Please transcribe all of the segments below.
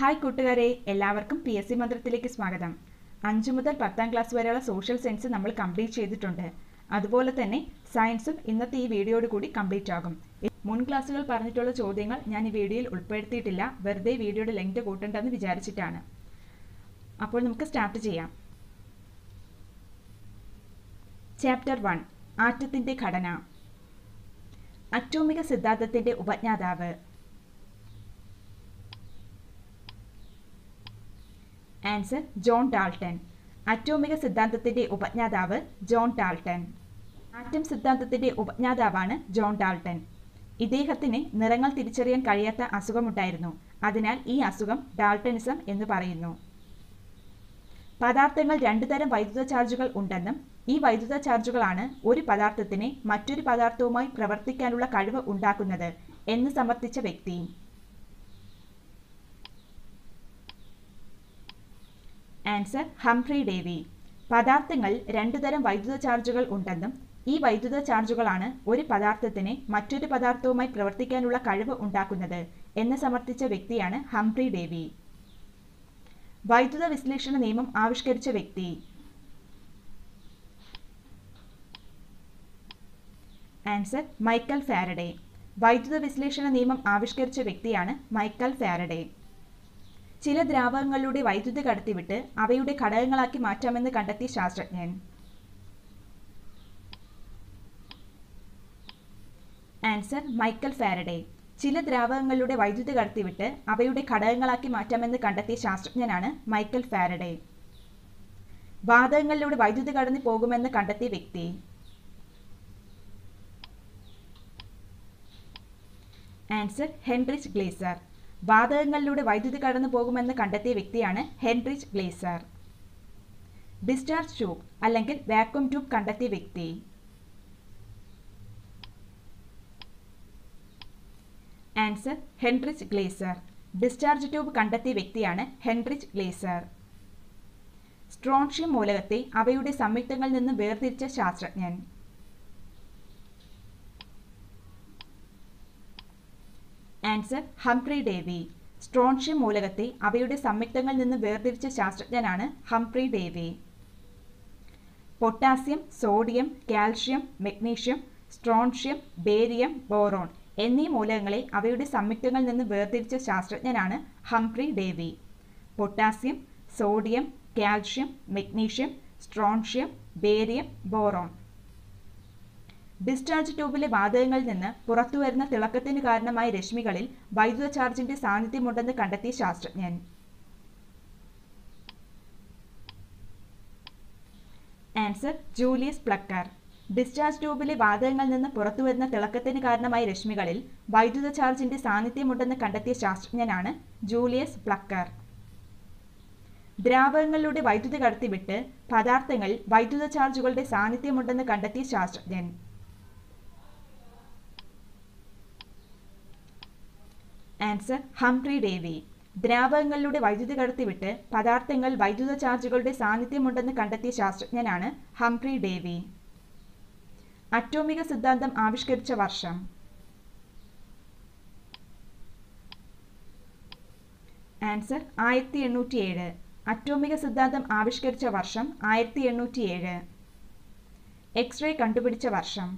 hi കൂട്ടുകാരെ എല്ലാവർക്കും P S C മന്ത്രത്തിലേക്ക് സ്വാഗതം അഞ്ച് മുതൽ പത്താം ക്ലാസ് വരെയുള്ള സോഷ്യൽ സയൻസ് നമ്മൾ കംപ്ലീറ്റ് ചെയ്തിട്ടുണ്ട് അതുപോലെ തന്നെ സയൻസും ഇന്നത്തെ ഈ വീഡിയോയോട് കൂടി കംപ്ലീറ്റ് ആകും മുൻ ക്ലാസ്സുകൾ പറഞ്ഞിട്ടുള്ള ചോദ്യങ്ങൾ ഞാൻ ഈ വീഡിയോയിൽ ഉൾപ്പെടുത്തിയിട്ടില്ല വെറുതെ വീഡിയോയുടെ ലെങ്ത് കൂട്ടണ്ടെന്ന് വിചാരിച്ചിട്ടാണ് അപ്പോൾ നമുക്ക് സ്റ്റാർട്ട് ചെയ്യാം ചാപ്റ്റർ വൺ ആറ്റത്തിന്റെ ഘടന അറ്റോമിക സിദ്ധാന്തത്തിന്റെ ഉപജ്ഞാതാവ് ആൻസർ ജോൺ ഡാൾട്ടൺ അറ്റോമിക സിദ്ധാന്തത്തിന്റെ ഉപജ്ഞാതാവ് ജോൺ ഡാൾട്ടൺ ആറ്റം സിദ്ധാന്തത്തിന്റെ ഉപജ്ഞാതാവാണ് ജോൺ ഡാൾട്ടൺ ഇദ്ദേഹത്തിന് നിറങ്ങൾ തിരിച്ചറിയാൻ കഴിയാത്ത അസുഖമുണ്ടായിരുന്നു അതിനാൽ ഈ അസുഖം ഡാൾട്ടണിസം എന്ന് പറയുന്നു പദാർത്ഥങ്ങൾ രണ്ടു തരം വൈദ്യുത ചാർജുകൾ ഉണ്ടെന്നും ഈ വൈദ്യുത ചാർജുകളാണ് ഒരു പദാർത്ഥത്തിന് മറ്റൊരു പദാർത്ഥവുമായി പ്രവർത്തിക്കാനുള്ള കഴിവ് ഉണ്ടാക്കുന്നത് എന്ന് സമർത്ഥിച്ച വ്യക്തി ആൻസർ ഹംഫ്രി ഡേവി പദാർത്ഥങ്ങൾ രണ്ടു തരം വൈദ്യുത ചാർജുകൾ ഉണ്ടെന്നും ഈ വൈദ്യുത ചാർജുകളാണ് ഒരു പദാർത്ഥത്തിന് മറ്റൊരു പദാർത്ഥവുമായി പ്രവർത്തിക്കാനുള്ള കഴിവ് ഉണ്ടാക്കുന്നത് എന്ന് സമർത്ഥിച്ച വ്യക്തിയാണ് ഹംഫ്രി ഡേവി വൈദ്യുത വിശ്ലേഷണ നിയമം ആവിഷ്കരിച്ച വ്യക്തി ആൻസർ മൈക്കൽ ഫാരഡേ വൈദ്യുത വിശ്ലേഷണ നിയമം ആവിഷ്കരിച്ച വ്യക്തിയാണ് മൈക്കൽ ഫാരഡേ ചില ദ്രാവകങ്ങളുടെ വൈദ്യുതി കടത്തിവിട്ട് അവയുടെ ഘടകങ്ങളാക്കി മാറ്റാമെന്ന് കണ്ടെത്തിയ ശാസ്ത്രജ്ഞൻ ആൻസർ മൈക്കൽ ഫാരഡേ ചില ദ്രാവകങ്ങളുടെ വൈദ്യുതി കടത്തിവിട്ട് അവയുടെ ഘടകങ്ങളാക്കി മാറ്റാമെന്ന് കണ്ടെത്തിയ ശാസ്ത്രജ്ഞനാണ് മൈക്കൽ ഫാരഡേ വാതകങ്ങളിലൂടെ വൈദ്യുതി കടന്നു പോകുമെന്ന് കണ്ടെത്തിയ വ്യക്തി ആൻസർ ഹെൻറിച്ച് ഗ്ലേസർ വാതകങ്ങളിലൂടെ വൈദ്യുതി കടന്നു പോകുമെന്ന് കണ്ടെത്തിയ വ്യക്തിയാണ് ഹെൻറിച്ച് ഗ്ലേസർ ഡിസ്ചാർജ് ട്യൂബ് അല്ലെങ്കിൽ വാക്വം ട്യൂബ് കണ്ടെത്തിയ വ്യക്തി answer Heinrich Geissler discharge tube കണ്ടെത്തിയ വ്യക്തിയാണ് ഹെൻറിച്ച് ഗ്ലേസർ സ്ട്രോൺഷ്യം മൂലകത്തെ അവയുടെ സംയുക്തങ്ങളിൽ നിന്ന് വേർതിരിച്ച ശാസ്ത്രജ്ഞൻ ആൻസർ ഹംഫ്രി ഡേവി സ്ട്രോൺഷ്യം മൂലകത്തെ അവയുടെ സംയുക്തങ്ങളിൽ നിന്ന് വേർതിരിച്ച ശാസ്ത്രജ്ഞനാണ് Humphrey Davy potassium sodium calcium magnesium strontium barium boron എന്നീ മൂലകങ്ങളെ അവയുടെ സംയുക്തങ്ങളിൽ നിന്ന് വേർതിരിച്ച ശാസ്ത്രജ്ഞനാണ് Humphrey Davy potassium sodium calcium magnesium strontium barium boron discharge ട്യൂബിലെ വാതകങ്ങളിൽ നിന്ന് പുറത്തുവരുന്ന തിളക്കത്തിന് കാരണമായ രശ്മികളിൽ വൈദ്യുത ചാർജിന്റെ സാന്നിധ്യമുണ്ടെന്ന് കണ്ടെത്തിയ ശാസ്ത്രജ്ഞൻ ആൻസർ ജൂലിയസ് പ്ലക്കർ ഡിസ്ചാർജ് ട്യൂബിലെ വാതകങ്ങളിൽ നിന്ന് പുറത്തുവരുന്ന തിളക്കത്തിന് കാരണമായ രശ്മികളിൽ വൈദ്യുത ചാർജിന്റെ സാന്നിധ്യമുണ്ടെന്ന് കണ്ടെത്തിയ ശാസ്ത്രജ്ഞനാണ് ജൂലിയസ് പ്ലക്കർ ദ്രാവകങ്ങളിലൂടെ വൈദ്യുതി കടത്തിവിട്ട് പദാർത്ഥങ്ങൾ വൈദ്യുത ചാർജുകളുടെ സാന്നിധ്യമുണ്ടെന്ന് കണ്ടെത്തിയ ശാസ്ത്രജ്ഞൻ ആൻസർ ഹംഫ്രി ഡേവി ദ്രാവകങ്ങളിലൂടെ വൈദ്യുതി കടത്തിവിട്ട് പദാർത്ഥങ്ങൾ വൈദ്യുത ചാർജുകളുടെ സാന്നിധ്യമുണ്ടെന്ന് കണ്ടെത്തിയ ശാസ്ത്രജ്ഞനാണ് ഹംഫ്രി ഡേവി അറ്റോമിക സിദ്ധാന്തം ആവിഷ്കരിച്ച വർഷം ആൻസർ ആയിരത്തി എണ്ണൂറ്റി ഏഴ് അറ്റോമിക സിദ്ധാന്തം ആവിഷ്കരിച്ച വർഷം ആയിരത്തി എണ്ണൂറ്റി ഏഴ് എക്സ്റേ കണ്ടുപിടിച്ച വർഷം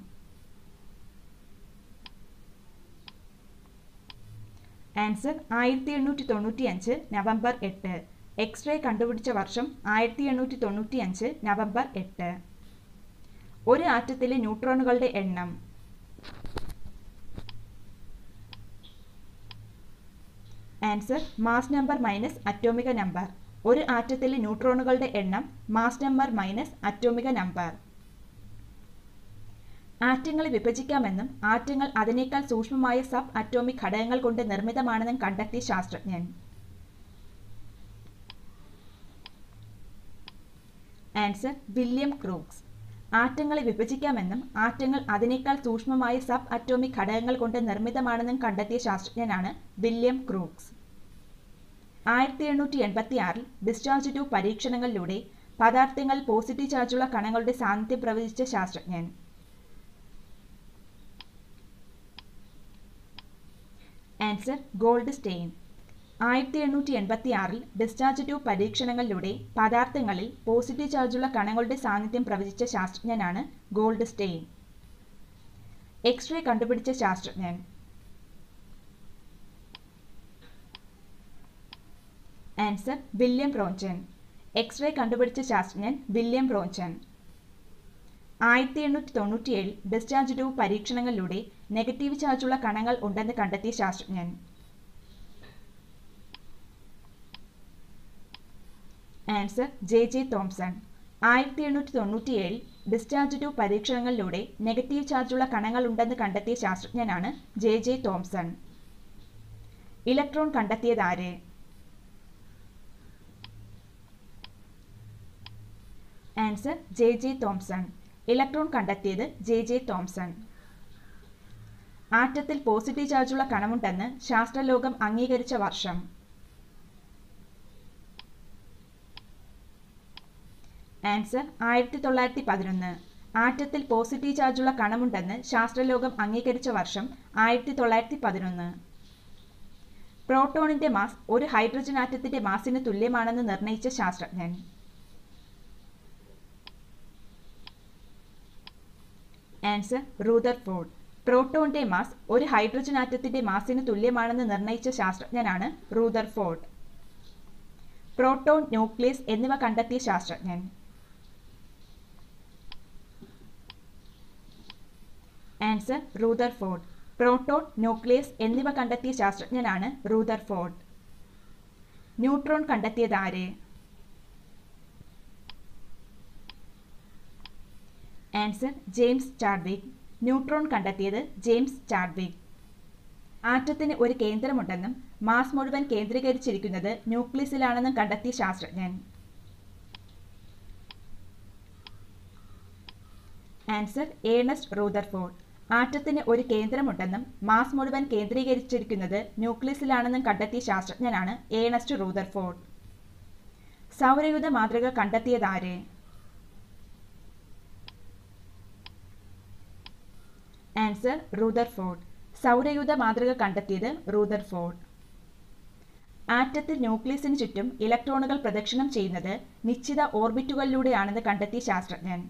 ആൻസർ ആയിരത്തി എണ്ണൂറ്റി തൊണ്ണൂറ്റി അഞ്ച് നവംബർ എട്ട് എക്സ്റേ കണ്ടുപിടിച്ച വർഷം ആയിരത്തി എണ്ണൂറ്റി തൊണ്ണൂറ്റി അഞ്ച് നവംബർ എട്ട് ഒരു ആറ്റത്തിലെ ന്യൂട്രോണുകളുടെ എണ്ണം answer mass number minus atomic number ഒരു ആറ്റത്തിലെ ന്യൂട്രോണുകളുടെ എണ്ണം mass number minus atomic number ആറ്റങ്ങളെ വിഭജിക്കാമെന്നും ആറ്റങ്ങൾ അതിനേക്കാൾ സൂക്ഷ്മമായ സബ് അറ്റോമിക് ഘടകങ്ങൾ കൊണ്ട് നിർമ്മിതമാണെന്നും കണ്ടെത്തിയ ശാസ്ത്രജ്ഞൻ ആൻസർ വില്യം ക്രൂക്സ് ആറ്റങ്ങളെ വിഭജിക്കാമെന്നും ആറ്റങ്ങൾ അതിനേക്കാൾ സൂക്ഷ്മമായ സബ് അറ്റോമിക് ഘടകങ്ങൾ കൊണ്ട് നിർമ്മിതമാണെന്നും കണ്ടെത്തിയ ശാസ്ത്രജ്ഞനാണ് വില്യം ക്രൂക്സ് ആയിരത്തി എണ്ണൂറ്റി എൺപത്തി ആറിൽ ഡിസ്ചാർജ് ട്യൂബ് പരീക്ഷണങ്ങളിലൂടെ പദാർത്ഥങ്ങൾ പോസിറ്റീവ് ചാർജുള്ള കണങ്ങളുടെ സാന്നിധ്യം പ്രവചിച്ച ശാസ്ത്രജ്ഞൻ ആൻസർ ഗോൾഡ് സ്റ്റെയിൻ ആയിരത്തി എണ്ണൂറ്റി എൺപത്തി ആറിൽ ഡിസ്ചാർജ് ട്യൂബ് പരീക്ഷണങ്ങളിലൂടെ പദാർത്ഥങ്ങളിൽ പോസിറ്റീവ് ചാർജുള്ള കണങ്ങളുടെ സാന്നിധ്യം പ്രവചിച്ച ശാസ്ത്രജ്ഞനാണ് ഗോൾഡ് സ്റ്റെയിൻ എക്സ്റേ കണ്ടുപിടിച്ച ശാസ്ത്രജ്ഞൻ ആൻസർ വില്യം റോഞ്ചൻ എക്സ്റേ കണ്ടുപിടിച്ച ശാസ്ത്രജ്ഞൻ വില്യം റോഞ്ചൻ ആയിരത്തി എണ്ണൂറ്റി തൊണ്ണൂറ്റിയേഴിൽ ഡിസ്ചാർജ് ട്യൂബ് പരീക്ഷണങ്ങളിലൂടെ നെഗറ്റീവ് ചാർജുള്ള കണങ്ങൾ ഉണ്ടെന്ന് കണ്ടെത്തിയ ശാസ്ത്രജ്ഞൻ ആൻസർ ജെ ജെ തോംസൺ ആയിരത്തി എണ്ണൂറ്റി തൊണ്ണൂറ്റിയേഴിൽ ഡിസ്ചാർജ് ട്യൂബ് പരീക്ഷണങ്ങളിലൂടെ നെഗറ്റീവ് ചാർജുള്ള കണങ്ങൾ ഉണ്ടെന്ന് കണ്ടെത്തിയ ശാസ്ത്രജ്ഞനാണ് ജെ ജെ തോംസൺ ഇലക്ട്രോൺ കണ്ടെത്തിയത് ആര് answer J J Thomson electron കണ്ടെത്തിയത് ജെ ജെ തോംസൺ ആറ്റത്തിൽ പോസിറ്റീവ് ചാർജുള്ള കണമുണ്ടെന്ന് ശാസ്ത്രലോകം അംഗീകരിച്ച വർഷം ആൻസർ ആയിരത്തി തൊള്ളായിരത്തി പതിനൊന്ന് ആറ്റത്തിൽ പോസിറ്റീവ് ചാർജുള്ള കണമുണ്ടെന്ന് ശാസ്ത്രലോകം അംഗീകരിച്ച വർഷം ആയിരത്തി തൊള്ളായിരത്തി പതിനൊന്ന് പ്രോട്ടോണിന്റെ മാസ് ഒരു ഹൈഡ്രജൻ ആറ്റത്തിന്റെ മാസിന് തുല്യമാണെന്ന് നിർണയിച്ച ശാസ്ത്രജ്ഞൻ ആൻസർ റൂദർഫോർഡ് പ്രോട്ടോണിന്റെ മാസ് ഒരു ഹൈഡ്രജൻ ആറ്റത്തിന്റെ മാസിന് തുല്യമാണെന്ന് നിർണയിച്ച ശാസ്ത്രജ്ഞനാണ് റൂദർഫോർഡ് പ്രോട്ടോൺ ന്യൂക്ലിയസ് എന്നിവ കണ്ടെത്തിയ ശാസ്ത്രജ്ഞൻ ആൻസർ റൂദർഫോർഡ് പ്രോട്ടോൺ ന്യൂക്ലിയസ് എന്നിവ കണ്ടെത്തിയ ശാസ്ത്രജ്ഞനാണ് റൂദർഫോർഡ് ന്യൂട്രോൺ കണ്ടെത്തിയത് ആര് ആൻസർ ജെയിംസ് ചാഡ്വിക് ന്യൂട്രോൺ കണ്ടെത്തിയത് ജെയിംസ് ചാഡ്വിക് ആറ്റത്തിന് ഒരു കേന്ദ്രമുണ്ടെന്നും മാസ് മുഴുവൻ കേന്ദ്രീകരിച്ചിരിക്കുന്നത് ന്യൂക്ലിയസിലാണെന്നും കണ്ടെത്തിയ ശാസ്ത്രജ്ഞൻ ആൻസർ ഏണസ്റ്റ് റൂദർഫോർഡ് ആറ്റത്തിന് ഒരു കേന്ദ്രമുണ്ടെന്നും മാസ് മുഴുവൻ കേന്ദ്രീകരിച്ചിരിക്കുന്നത് ന്യൂക്ലിയസിലാണെന്നും കണ്ടെത്തിയ ശാസ്ത്രജ്ഞനാണ് ഏണസ്റ്റ് റൂദർഫോർഡ് സൗരയുധ മാതൃക കണ്ടെത്തിയതാര് ആൻസർ റൂദർഫോർഡ് സൗരയൂഥ മാതൃക കണ്ടെത്തിയത് റൂദർഫോർഡ് ആറ്റത്തിൽ ന്യൂക്ലിയസിന് ചുറ്റും ഇലക്ട്രോണുകൾ പ്രദക്ഷിണം ചെയ്യുന്നത് നിശ്ചിത ഓർബിറ്റുകളിലൂടെയാണെന്ന് കണ്ടെത്തിയ ശാസ്ത്രജ്ഞൻ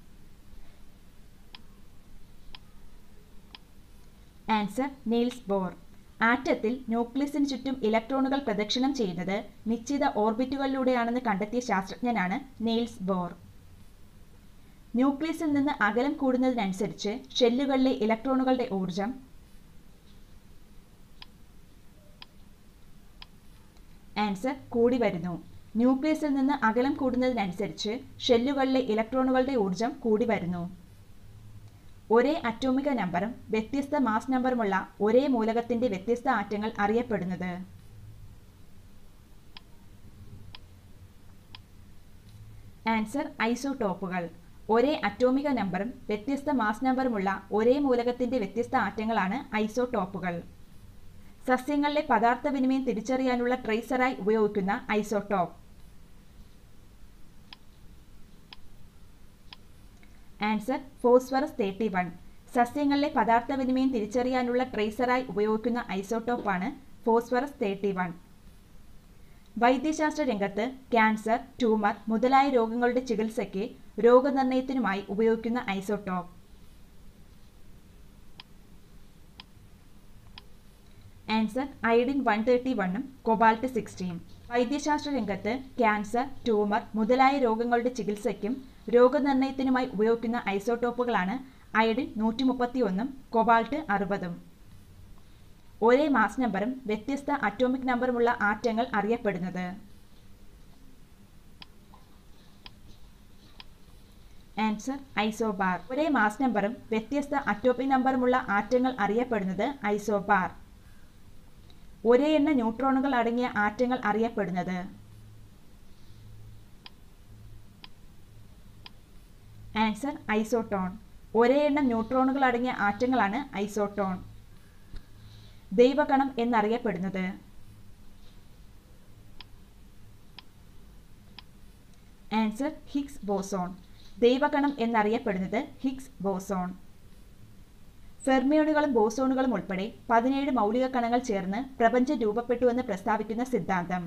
ആൻസർ നീൽസ് ബോർ ആറ്റത്തിൽ ന്യൂക്ലിയസിന് ചുറ്റും ഇലക്ട്രോണുകൾ പ്രദക്ഷിണം ചെയ്യുന്നത് നിശ്ചിത ഓർബിറ്റുകളിലൂടെയാണെന്ന് കണ്ടെത്തിയ ശാസ്ത്രജ്ഞനാണ് നീൽസ് ബോർ ന്യൂക്ലിയസിൽ നിന്ന് അകലം കൂടുന്നതിനനുസരിച്ച് ഷെല്ലുകളിലെ ഇലക്ട്രോണുകളുടെ ഊർജം ആൻസർ കൂടി വരുന്നു ന്യൂക്ലിയസിൽ നിന്ന് അകലം കൂടുന്നതിനനുസരിച്ച് ഷെല്ലുകളിലെ ഇലക്ട്രോണുകളുടെ ഊർജം കൂടി വരുന്നു ഒരേ അറ്റോമിക നമ്പറും വ്യത്യസ്ത മാസ് നമ്പറുമുള്ള ഒരേ മൂലകത്തിന്റെ വ്യത്യസ്ത ആറ്റങ്ങൾ അറിയപ്പെടുന്നത് ആൻസർ ഐസോടോപ്പുകൾ ഒരേ അറ്റോമിക നമ്പറും വ്യത്യസ്ത മാസ് നമ്പറുമുള്ള ഒരേ മൂലകത്തിന്റെ വ്യത്യസ്ത ആറ്റങ്ങളാണ് ഐസോടോപ്പുകൾ സസ്യങ്ങളിലെ പദാർത്ഥ വിനിമയം തിരിച്ചറിയാനുള്ള ട്രേസറായി ഉപയോഗിക്കുന്ന isotope answer phosphorus thirty one സസ്യങ്ങളിലെ പദാർത്ഥ വിനിമയം തിരിച്ചറിയാനുള്ള ട്രേസറായി ഉപയോഗിക്കുന്ന ഐസോടോപ്പാണ് ഫോസ്ഫറസ് തേർട്ടി വൺ വൈദ്യശാസ്ത്ര രംഗത്ത് ക്യാൻസർ ട്യൂമർ മുതലായ രോഗങ്ങളുടെ ചികിത്സയ്ക്ക് രോഗനിർണയത്തിനുമായി ഉപയോഗിക്കുന്ന isotope answer iodine one thirty വണ്ണും കൊബാൾട്ട് സിക്സ്റ്റീൻ വൈദ്യശാസ്ത്ര രംഗത്ത് ക്യാൻസർ ട്യൂമർ മുതലായ രോഗങ്ങളുടെ ചികിത്സയ്ക്കും രോഗനിർണയത്തിനുമായി ഉപയോഗിക്കുന്ന ഐസോടോപ്പുകളാണ് അയഡിൻ നൂറ്റി മുപ്പത്തി ഒന്നും കൊബാൾട്ട് അറുപതും ഒരേ മാസ് നമ്പറും വ്യത്യസ്ത അറ്റോമിക് നമ്പറുമുള്ള ആറ്റങ്ങൾ അറിയപ്പെടുന്നത് ആൻസർ ഐസോബാർ ഒരേ മാസ് നമ്പറും വ്യത്യസ്ത അറ്റോമിക് നമ്പറുമുള്ള ആറ്റങ്ങൾ അറിയപ്പെടുന്നത് ഐസോബാർ ഒരേ എണ്ണ ന്യൂട്രോണുകൾ അടങ്ങിയ ആറ്റങ്ങൾ അറിയപ്പെടുന്നത് ആൻസർ ഐസോട്ടോൺ ഒരേ എണ്ണം ന്യൂട്രോണുകൾ അടങ്ങിയ ആറ്റങ്ങളാണ് ഐസോട്ടോൺ ദൈവകണം എന്നറിയപ്പെടുന്നത് ആൻസർ ഹിഗ്സ് ബോസോൺ ദൈവകണം എന്നറിയപ്പെടുന്നത് ഹിഗ്സ് ബോസോൺ ഫെർമിയോണുകളും ബോസോണുകളും ഉൾപ്പെടെ പതിനേഴ് മൗലിക കണങ്ങൾ ചേർന്ന് പ്രപഞ്ചം രൂപപ്പെട്ടുവെന്ന് പ്രസ്താവിക്കുന്ന സിദ്ധാന്തം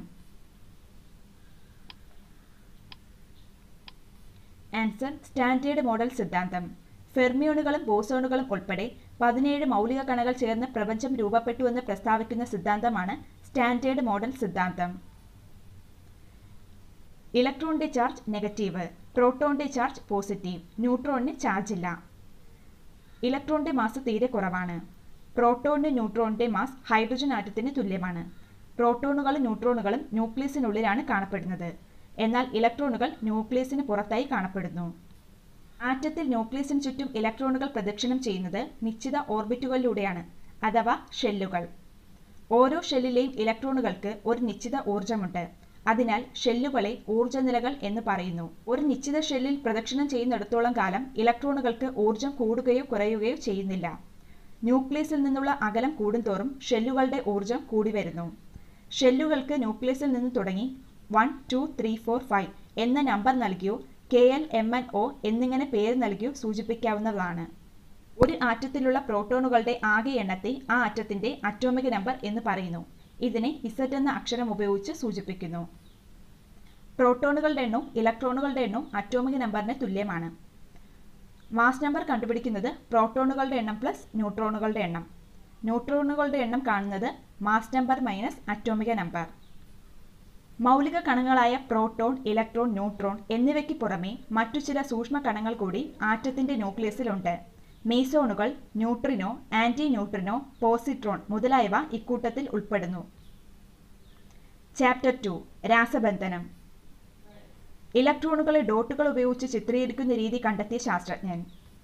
ആൻസർ സ്റ്റാൻഡേർഡ് മോഡൽ സിദ്ധാന്തം ഫെർമിയോണുകളും ബോസോണുകളും ഉൾപ്പെടെ പതിനേഴ് മൗലിക കണങ്ങൾ ചേർന്ന് പ്രപഞ്ചം രൂപപ്പെട്ടുവെന്ന് പ്രസ്താവിക്കുന്ന സിദ്ധാന്തമാണ് സ്റ്റാൻഡേർഡ് മോഡൽ സിദ്ധാന്തം ഇലക്ട്രോണിന്റെ ചാർജ് നെഗറ്റീവ് പ്രോട്ടോണിന്റെ ചാർജ് പോസിറ്റീവ് ന്യൂട്രോണിന് ചാർജ് ഇല്ല ഇലക്ട്രോണിന്റെ മാസ് തീരെ കുറവാണ് പ്രോട്ടോണിന് ന്യൂട്രോണിന്റെ മാസ് ഹൈഡ്രജൻ ആറ്റത്തിന് തുല്യമാണ് പ്രോട്ടോണുകളും ന്യൂട്രോണുകളും ന്യൂക്ലിയസിനുള്ളിലാണ് കാണപ്പെടുന്നത് എന്നാൽ ഇലക്ട്രോണുകൾ ന്യൂക്ലിയസിന് പുറത്തായി കാണപ്പെടുന്നു ആറ്റത്തിൽ ന്യൂക്ലിയസിന് ചുറ്റും ഇലക്ട്രോണുകൾ പ്രദക്ഷിണം ചെയ്യുന്നത് നിശ്ചിത ഓർബിറ്റുകളിലൂടെയാണ് അഥവാ ഷെല്ലുകൾ ഓരോ ഷെല്ലിലെയും ഇലക്ട്രോണുകൾക്ക് ഒരു നിശ്ചിത ഊർജ്ജമുണ്ട് അതിനാൽ ഷെല്ലുകളെ ഊർജ്ജനിലകൾ എന്ന് പറയുന്നു ഒരു നിശ്ചിത ഷെല്ലിൽ പ്രദക്ഷിണം ചെയ്യുന്നിടത്തോളം കാലം ഇലക്ട്രോണുകൾക്ക് ഊർജ്ജം കൂടുകയോ കുറയുകയോ ചെയ്യുന്നില്ല ന്യൂക്ലിയസിൽ നിന്നുള്ള അകലം കൂടുന്തോറും ഷെല്ലുകളുടെ ഊർജ്ജം കൂടി വരുന്നു ഷെല്ലുകൾക്ക് ന്യൂക്ലിയസിൽ നിന്ന് തുടങ്ങി one two three four five എന്ന നമ്പർ നൽകിയോ K L M N O എന്നിങ്ങനെ പേര് നൽകിയോ സൂചിപ്പിക്കാവുന്നതാണ് ഒരു ആറ്റത്തിലുള്ള പ്രോട്ടോണുകളുടെ ആകെ എണ്ണത്തെ ആ ആറ്റത്തിന്റെ അറ്റോമിക് നമ്പർ എന്ന് പറയുന്നു ഇതിനെ ഇസഡ് എന്ന അക്ഷരം ഉപയോഗിച്ച് സൂചിപ്പിക്കുന്നു പ്രോട്ടോണുകളുടെ എണ്ണവും ഇലക്ട്രോണുകളുടെ എണ്ണവും അറ്റോമിക് നമ്പറിന് തുല്യമാണ് മാസ് നമ്പർ കണ്ടുപിടിക്കുന്നത് പ്രോട്ടോണുകളുടെ എണ്ണം പ്ലസ് ന്യൂട്രോണുകളുടെ എണ്ണം ന്യൂട്രോണുകളുടെ എണ്ണം കാണുന്നത് mass number minus atomic number മൗലിക കണങ്ങളായ പ്രോട്ടോൺ ഇലക്ട്രോൺ ന്യൂട്രോൺ എന്നിവയ്ക്ക് പുറമെ മറ്റു ചില സൂക്ഷ്മ കണങ്ങൾ കൂടി ആറ്റത്തിന്റെ ന്യൂക്ലിയസിലുണ്ട് മീസോണുകൾ ന്യൂട്രിനോ ആന്റി ന്യൂട്രിനോ പോസിട്രോൺ മുതലായവ ഇക്കൂട്ടത്തിൽ ഉൾപ്പെടുന്നു ചാപ്റ്റർ ടു രാസബന്ധനം ഇലക്ട്രോണുകളെ ഡോട്ടുകൾ ഉപയോഗിച്ച് ചിത്രീകരിക്കുന്ന രീതി കണ്ടെത്തിയ ശാസ്ത്രജ്ഞൻ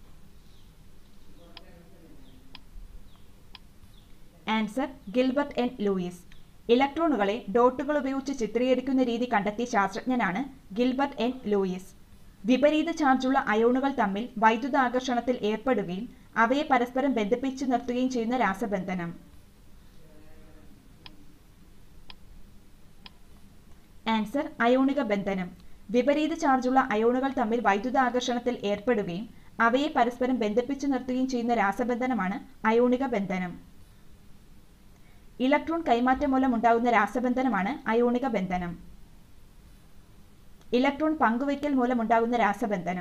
ആൻസർ ഗിൽബർട്ട് എൻ ലൂയിസ് ഇലക്ട്രോണുകളെ ഡോട്ടുകൾ ഉപയോഗിച്ച് ചിത്രീകരിക്കുന്ന രീതി കണ്ടെത്തിയ ശാസ്ത്രജ്ഞനാണ് ഗിൽബർട്ട് എൻ ലൂയിസ് വിപരീത ചാർജുള്ള അയോണുകൾ തമ്മിൽ വൈദ്യുതാകർഷണത്തിൽ ഏർപ്പെടുകയും അവയെ പരസ്പരം ബന്ധിപ്പിച്ചു നിർത്തുകയും ചെയ്യുന്ന രാസബന്ധനം ആൻസർ അയോണിക ബന്ധനം വിപരീത ചാർജുള്ള അയോണുകൾ തമ്മിൽ വൈദ്യുതാകർഷണത്തിൽ ഏർപ്പെടുകയും അവയെ പരസ്പരം ബന്ധിപ്പിച്ചു നിർത്തുകയും ചെയ്യുന്ന രാസബന്ധനമാണ് അയോണിക ബന്ധനം ഇലക്ട്രോൺ കൈമാറ്റം മൂലം ഉണ്ടാകുന്ന രാസബന്ധനമാണ് അയോണിക ബന്ധനം ഇലക്ട്രോൺ പങ്കുവയ്ക്കൽ മൂലമുണ്ടാകുന്ന രാസബന്ധനം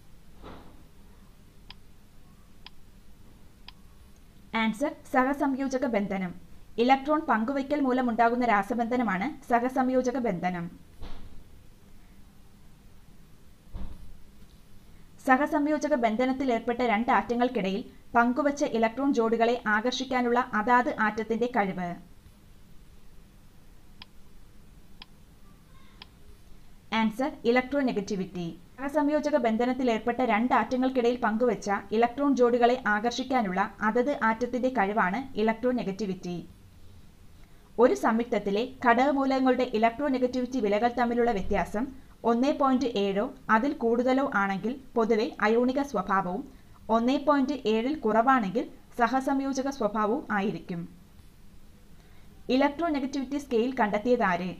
ആൻസർ സഹസംയോജക ബന്ധനം ഇലക്ട്രോൺ പങ്കുവയ്ക്കൽ മൂലമുണ്ടാകുന്ന രാസബന്ധനമാണ് സഹസംയോജക ബന്ധനം സഹസംയോജക ബന്ധനത്തിൽ ഏർപ്പെട്ട രണ്ട് ആറ്റങ്ങൾക്കിടയിൽ പങ്കുവച്ച ഇലക്ട്രോൺ ജോഡികളെ ആകർഷിക്കാനുള്ള അതാത് ആറ്റത്തിന്റെ കഴിവ് ആൻസർ ഇലക്ട്രോനെഗറ്റിവിറ്റി സഹസംയോജക ബന്ധനത്തിൽ ഏർപ്പെട്ട രണ്ട് ആറ്റങ്ങൾക്കിടയിൽ പങ്കുവച്ച ഇലക്ട്രോൺ ജോഡികളെ ആകർഷിക്കാനുള്ള അതത് ആറ്റത്തിന്റെ കഴിവാണ് ഇലക്ട്രോനെഗറ്റിവിറ്റി ഒരു സംയുക്തത്തിലെ ഘടകമൂലകങ്ങളുടെ ഇലക്ട്രോനെഗറ്റിവിറ്റി വിലകൾ തമ്മിലുള്ള വ്യത്യാസം ഒന്നേ പോയിന്റ് ഏഴോ അതിൽ കൂടുതലോ ആണെങ്കിൽ പൊതുവെ അയോണിക സ്വഭാവവും ഒന്നേ പോയിന്റ് ഏഴിൽ കുറവാണെങ്കിൽ സഹസംയോജക സ്വഭാവവും ആയിരിക്കും ഇലക്ട്രോനെഗറ്റിവിറ്റി സ്കെയിൽ കണ്ടെത്തിയതാര്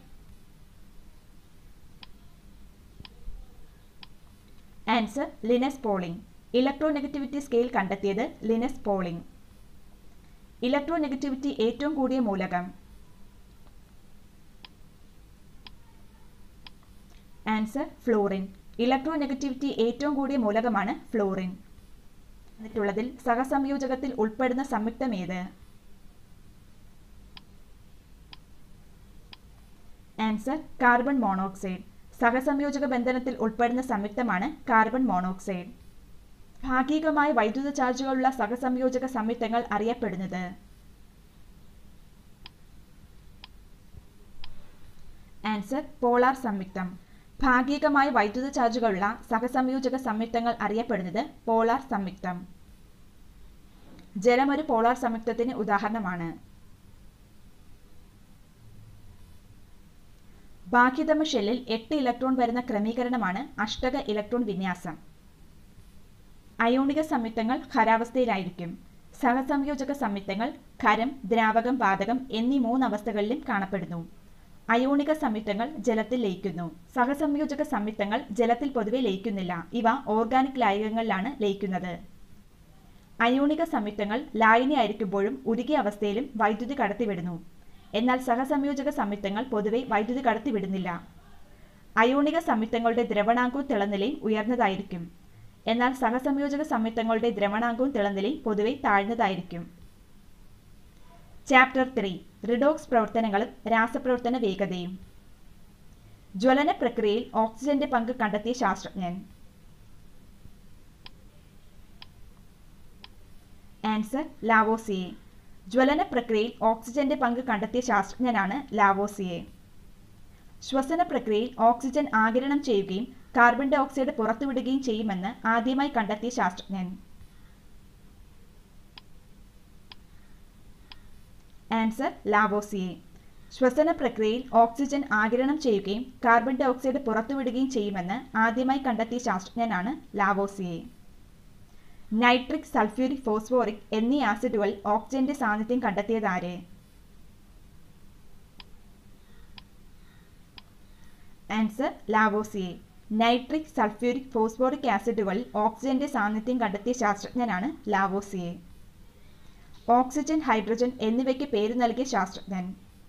answer Linus Pauling electronegativity scale കണ്ടെത്തിയത് ലിനസ് പോളിംഗ് ഇലക്ട്രോനെഗറ്റിവിറ്റി ഏറ്റവും കൂടിയ മൂലകം ആൻസർ ഫ്ലോറിൻ ഇലക്ട്രോനെഗറ്റിവിറ്റി ഏറ്റവും കൂടിയ മൂലകമാണ് ഫ്ലോറിൻ എന്നിട്ടുള്ളതിൽ സഹസംയോജകത്തിൽ ഉൾപ്പെടുന്ന സംയുക്തം ഏത് ആൻസർ കാർബൺ മോണോക്സൈഡ് സഹസംയോജക ബന്ധനത്തിൽ ഉൾപ്പെടുന്ന സംയുക്തമാണ് കാർബൺ മോണോക്സൈഡ് ഭാഗികമായ വൈദ്യുത ചാർജുകളുള്ള സഹസംയോജക സംയുക്തങ്ങൾ അറിയപ്പെടുന്നത് ആൻസർ പോളാർ സംയുക്തം ഭാഗികമായ വൈദ്യുത ചാർജുകളുള്ള സഹസംയോജക സംയുക്തങ്ങൾ അറിയപ്പെടുന്നത് പോളാർ സംയുക്തം ജലം ഒരു പോളാർ സംയുക്തത്തിന് ഉദാഹരണമാണ് ബാഹ്യതമ ഷെല്ലിൽ എട്ട് ഇലക്ട്രോൺ വരുന്ന ക്രമീകരണമാണ് അഷ്ടക ഇലക്ട്രോൺ വിന്യാസം അയോണിക സംയുക്തങ്ങൾ ഖരാവസ്ഥയിലായിരിക്കും സഹസംയോജക സംയുക്തങ്ങൾ ഖരം ദ്രാവകം വാതകം എന്നീ മൂന്ന് അവസ്ഥകളിലും കാണപ്പെടുന്നു അയോണിക സംയുക്തങ്ങൾ ജലത്തിൽ ലയിക്കുന്നു സഹസംയോജക സംയുക്തങ്ങൾ ജലത്തിൽ പൊതുവെ ലയിക്കുന്നില്ല ഇവ ഓർഗാനിക് ലായകങ്ങളിലാണ് ലയിക്കുന്നത് അയോണിക സംയുക്തങ്ങൾ ലായനിയായിരിക്കുമ്പോഴും ഉരുകിയ അവസ്ഥയിലും വൈദ്യുതി കടത്തിവിടുന്നു എന്നാൽ സഹസംയോജക സംയുക്തങ്ങൾ പൊതുവെ വൈദ്യുതി കടത്തിവിടുന്നില്ല അയോണിക സംയുക്തങ്ങളുടെ ദ്രവണാങ്കവും തിളനിലയും ഉയർന്നതായിരിക്കും എന്നാൽ സഹസംയോജക സംയുക്തങ്ങളുടെ ദ്രവണാങ്കവും തിളനിലയും പൊതുവെ താഴ്ന്നതായിരിക്കും ചാപ്റ്റർ ത്രീ റിഡോക്സ് പ്രവർത്തനങ്ങളും രാസപ്രവർത്തന വേഗതയും ജ്വലന പ്രക്രിയയിൽ ഓക്സിജന്റെ പങ്ക് കണ്ടെത്തിയ ശാസ്ത്രജ്ഞൻ ആൻസർ ലാവോസിയെ ജ്വലന പ്രക്രിയയിൽ ഓക്സിജന്റെ പങ്ക് കണ്ടെത്തിയ ശാസ്ത്രജ്ഞനാണ് ലാവോസിയെ ശ്വസന പ്രക്രിയയിൽ ഓക്സിജൻ ആഗിരണം ചെയ്യുകയും കാർബൺ ഡൈ ഓക്സൈഡ് പുറത്തുവിടുകയും ചെയ്യുമെന്ന് ആദ്യമായി കണ്ടെത്തിയ ശാസ്ത്രജ്ഞൻ ആൻസർ ലാവോസിയെ ശ്വസന പ്രക്രിയയിൽ ഓക്സിജൻ ആഗിരണം ചെയ്യുകയും കാർബൺ ഡൈ ഓക്സൈഡ് പുറത്തുവിടുകയും ചെയ്യുമെന്ന് ആദ്യമായി കണ്ടെത്തിയ ശാസ്ത്രജ്ഞനാണ് ലാവോസിയെ നൈട്രിക് സൾഫ്യൂരിക് ഫോസ്ഫോറിക് എന്നീ ആസിഡുകൾ ഓക്സിജന്റെ സാന്നിധ്യം കണ്ടെത്തിയതാര് answer Lavoisier nitric sulphuric phosphoric ആസിഡുകളിൽ ഓക്സിജന്റെ സാന്നിധ്യം കണ്ടെത്തിയ ശാസ്ത്രജ്ഞനാണ് ലാവോസിയെ ഓക്സിജൻ ഹൈഡ്രജൻ എന്നിവയ്ക്ക് പേര് നൽകിയ ശാസ്ത്രജ്ഞൻ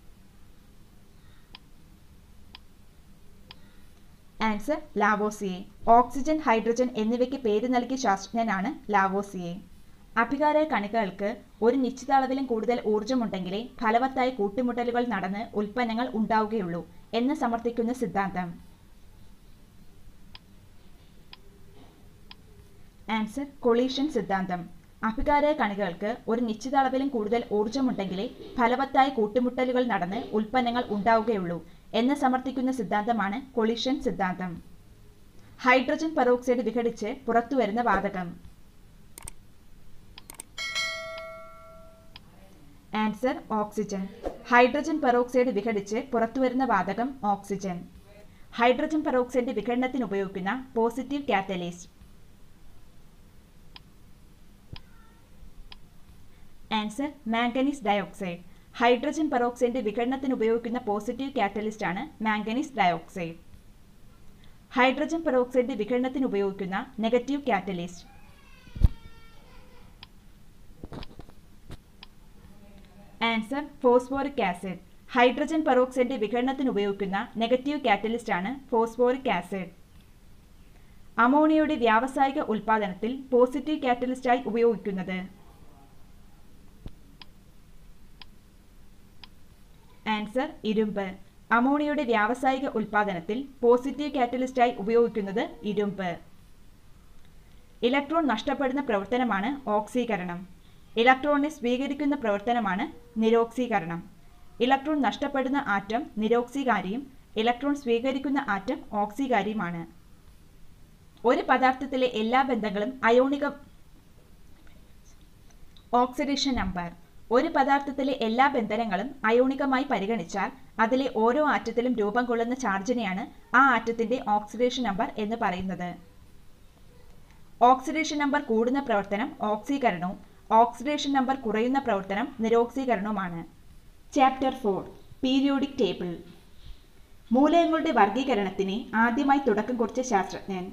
ആൻസർ ലാവോസിയെ ഓക്സിജൻ ഹൈഡ്രജൻ എന്നിവയ്ക്ക് പേര് നൽകിയ ശാസ്ത്രജ്ഞനാണ് ലാവോസിയെ അഭികാര കണികകൾക്ക് ഒരു നിശ്ചിത അളവിലും കൂടുതൽ ഊർജ്ജമുണ്ടെങ്കിലേ ഫലവത്തായ കൂട്ടിമുട്ടലുകൾ നടന്ന് ഉൽപ്പന്നങ്ങൾ ഉണ്ടാവുകയുള്ളൂ എന്ന് സമർത്ഥിക്കുന്ന സിദ്ധാന്തം ആൻസർ കൊളീഷൻ സിദ്ധാന്തം അഭികാര കണികകൾക്ക് ഒരു നിശ്ചിത അളവിലും കൂടുതൽ ഊർജ്ജമുണ്ടെങ്കിലേ ഫലവത്തായ കൂട്ടിമുട്ടലുകൾ നടന്ന് ഉൽപ്പന്നങ്ങൾ ഉണ്ടാവുകയുള്ളൂ എന്ന് സമർത്ഥിക്കുന്ന സിദ്ധാന്തമാണ് കൊളിഷൻ സിദ്ധാന്തം ഹൈഡ്രജൻ പെറോക്സൈഡ് വിഘടിച്ച് പുറത്തുവരുന്ന വാതകം ആൻസർ ഓക്സിജൻ ഹൈഡ്രജൻ പെറോക്സൈഡ് വിഘടിച്ച് പുറത്തുവരുന്ന വാതകം ഓക്സിജൻ ഹൈഡ്രജൻ പെറോക്സൈഡ് വിഘടനത്തിന് ഉപയോഗിക്കുന്ന positive catalyst answer manganese dioxide hydrogen peroxide വിഘടനത്തിന് ഉപയോഗിക്കുന്ന പോസിറ്റീവ് കാറ്റലിസ്റ്റ് ആണ് മാംഗനീസ് ഡയോക്സൈഡ് ഹൈഡ്രജൻ പെറോക്സൈഡ് വിഘടനത്തിന് ഉപയോഗിക്കുന്ന negative catalyst answer phosphoric acid hydrogen peroxide വിഘടനത്തിന് ഉപയോഗിക്കുന്ന നെഗറ്റീവ് കാറ്റലിസ്റ്റ് ആണ് ഫോസ്ഫോറിക് ആസിഡ് അമോണിയയുടെ വ്യാവസായിക ഉൽപാദനത്തിൽ പോസിറ്റീവ് കാറ്റലിസ്റ്റായി ഉപയോഗിക്കുന്നത് ആൻസർ ഇരുമ്പ് അമോണിയയുടെ വ്യാവസായിക ഉൽപാദനത്തിൽ പോസിറ്റീവ് കാറ്റലിസ്റ്റായി ഉപയോഗിക്കുന്നത് ഇരുമ്പ് ഇലക്ട്രോൺ നഷ്ടപ്പെടുന്ന പ്രവർത്തനമാണ് ഓക്സീകരണം ഇലക്ട്രോണിനെ സ്വീകരിക്കുന്ന പ്രവർത്തനമാണ് നിരോക്സീകരണം ഇലക്ട്രോൺ നഷ്ടപ്പെടുന്ന ആറ്റം നിരോക്സീകാരിയും ഇലക്ട്രോൺ സ്വീകരിക്കുന്ന ആറ്റം ഓക്സീകാരിയുമാണ് ഒരു പദാർത്ഥത്തിലെ എല്ലാ ബന്ധങ്ങളും അയോണിക ഓക്സിഡേഷൻ നമ്പർ ഒരു പദാർത്ഥത്തിലെ എല്ലാ ബന്ധനങ്ങളും അയോണികമായി പരിഗണിച്ചാൽ അതിലെ ഓരോ ആറ്റത്തിലും രൂപം കൊള്ളുന്ന ചാർജിനെയാണ് ആ ആറ്റത്തിന്റെ ഓക്സിഡേഷൻ നമ്പർ എന്ന് പറയുന്നത് ഓക്സിഡേഷൻ നമ്പർ കൂടുന്ന പ്രവർത്തനം ഓക്സീകരണവും ഓക്സിഡേഷൻ നമ്പർ കുറയുന്ന പ്രവർത്തനം നിരോക്സീകരണവുമാണ് ചാപ്റ്റർ ഫോർ പീരിയോഡിക് ടേബിൾ മൂലകങ്ങളുടെ വർഗീകരണത്തിന് ആദ്യമായി തുടക്കം കുറിച്ച ശാസ്ത്രജ്ഞൻ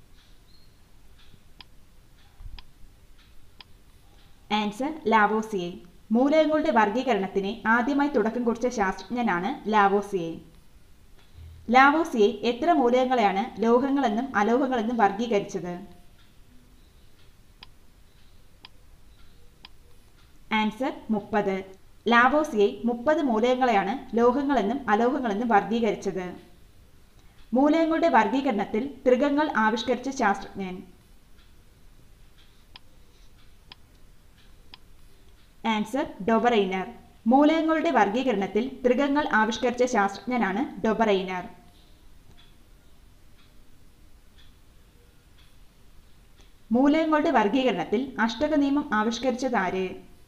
ആൻസർ ലാവോസിയെ മൂലകങ്ങളുടെ വർഗീകരണത്തിന് ആദ്യമായി തുടക്കം കുറിച്ച ശാസ്ത്രജ്ഞനാണ് ലാവോസിയെ ലാവോസിയെ എത്ര മൂലകങ്ങളെയാണ് ലോഹങ്ങളെന്നും അലോഹങ്ങളെന്നും വർഗീകരിച്ചത് ആൻസർ മുപ്പത് ലാവോസിയെ മുപ്പത് മൂലകങ്ങളെയാണ് ലോഹങ്ങളെന്നും അലോഹങ്ങളെന്നും വർഗീകരിച്ചത് മൂലകങ്ങളുടെ വർഗീകരണത്തിൽ ത്രികങ്ങൾ ആവിഷ്കരിച്ച ശാസ്ത്രജ്ഞൻ ആൻസർ ഡൊബറൈനർ മൂലകങ്ങളുടെ വർഗീകരണത്തിൽ ത്രികങ്ങൾ ആവിഷ്കരിച്ച ശാസ്ത്രജ്ഞനാണ് ഡൊബറൈനർ മൂലകങ്ങളുടെ വർഗീകരണത്തിൽ അഷ്ടക നിയമം ആവിഷ്കരിച്ചതാര്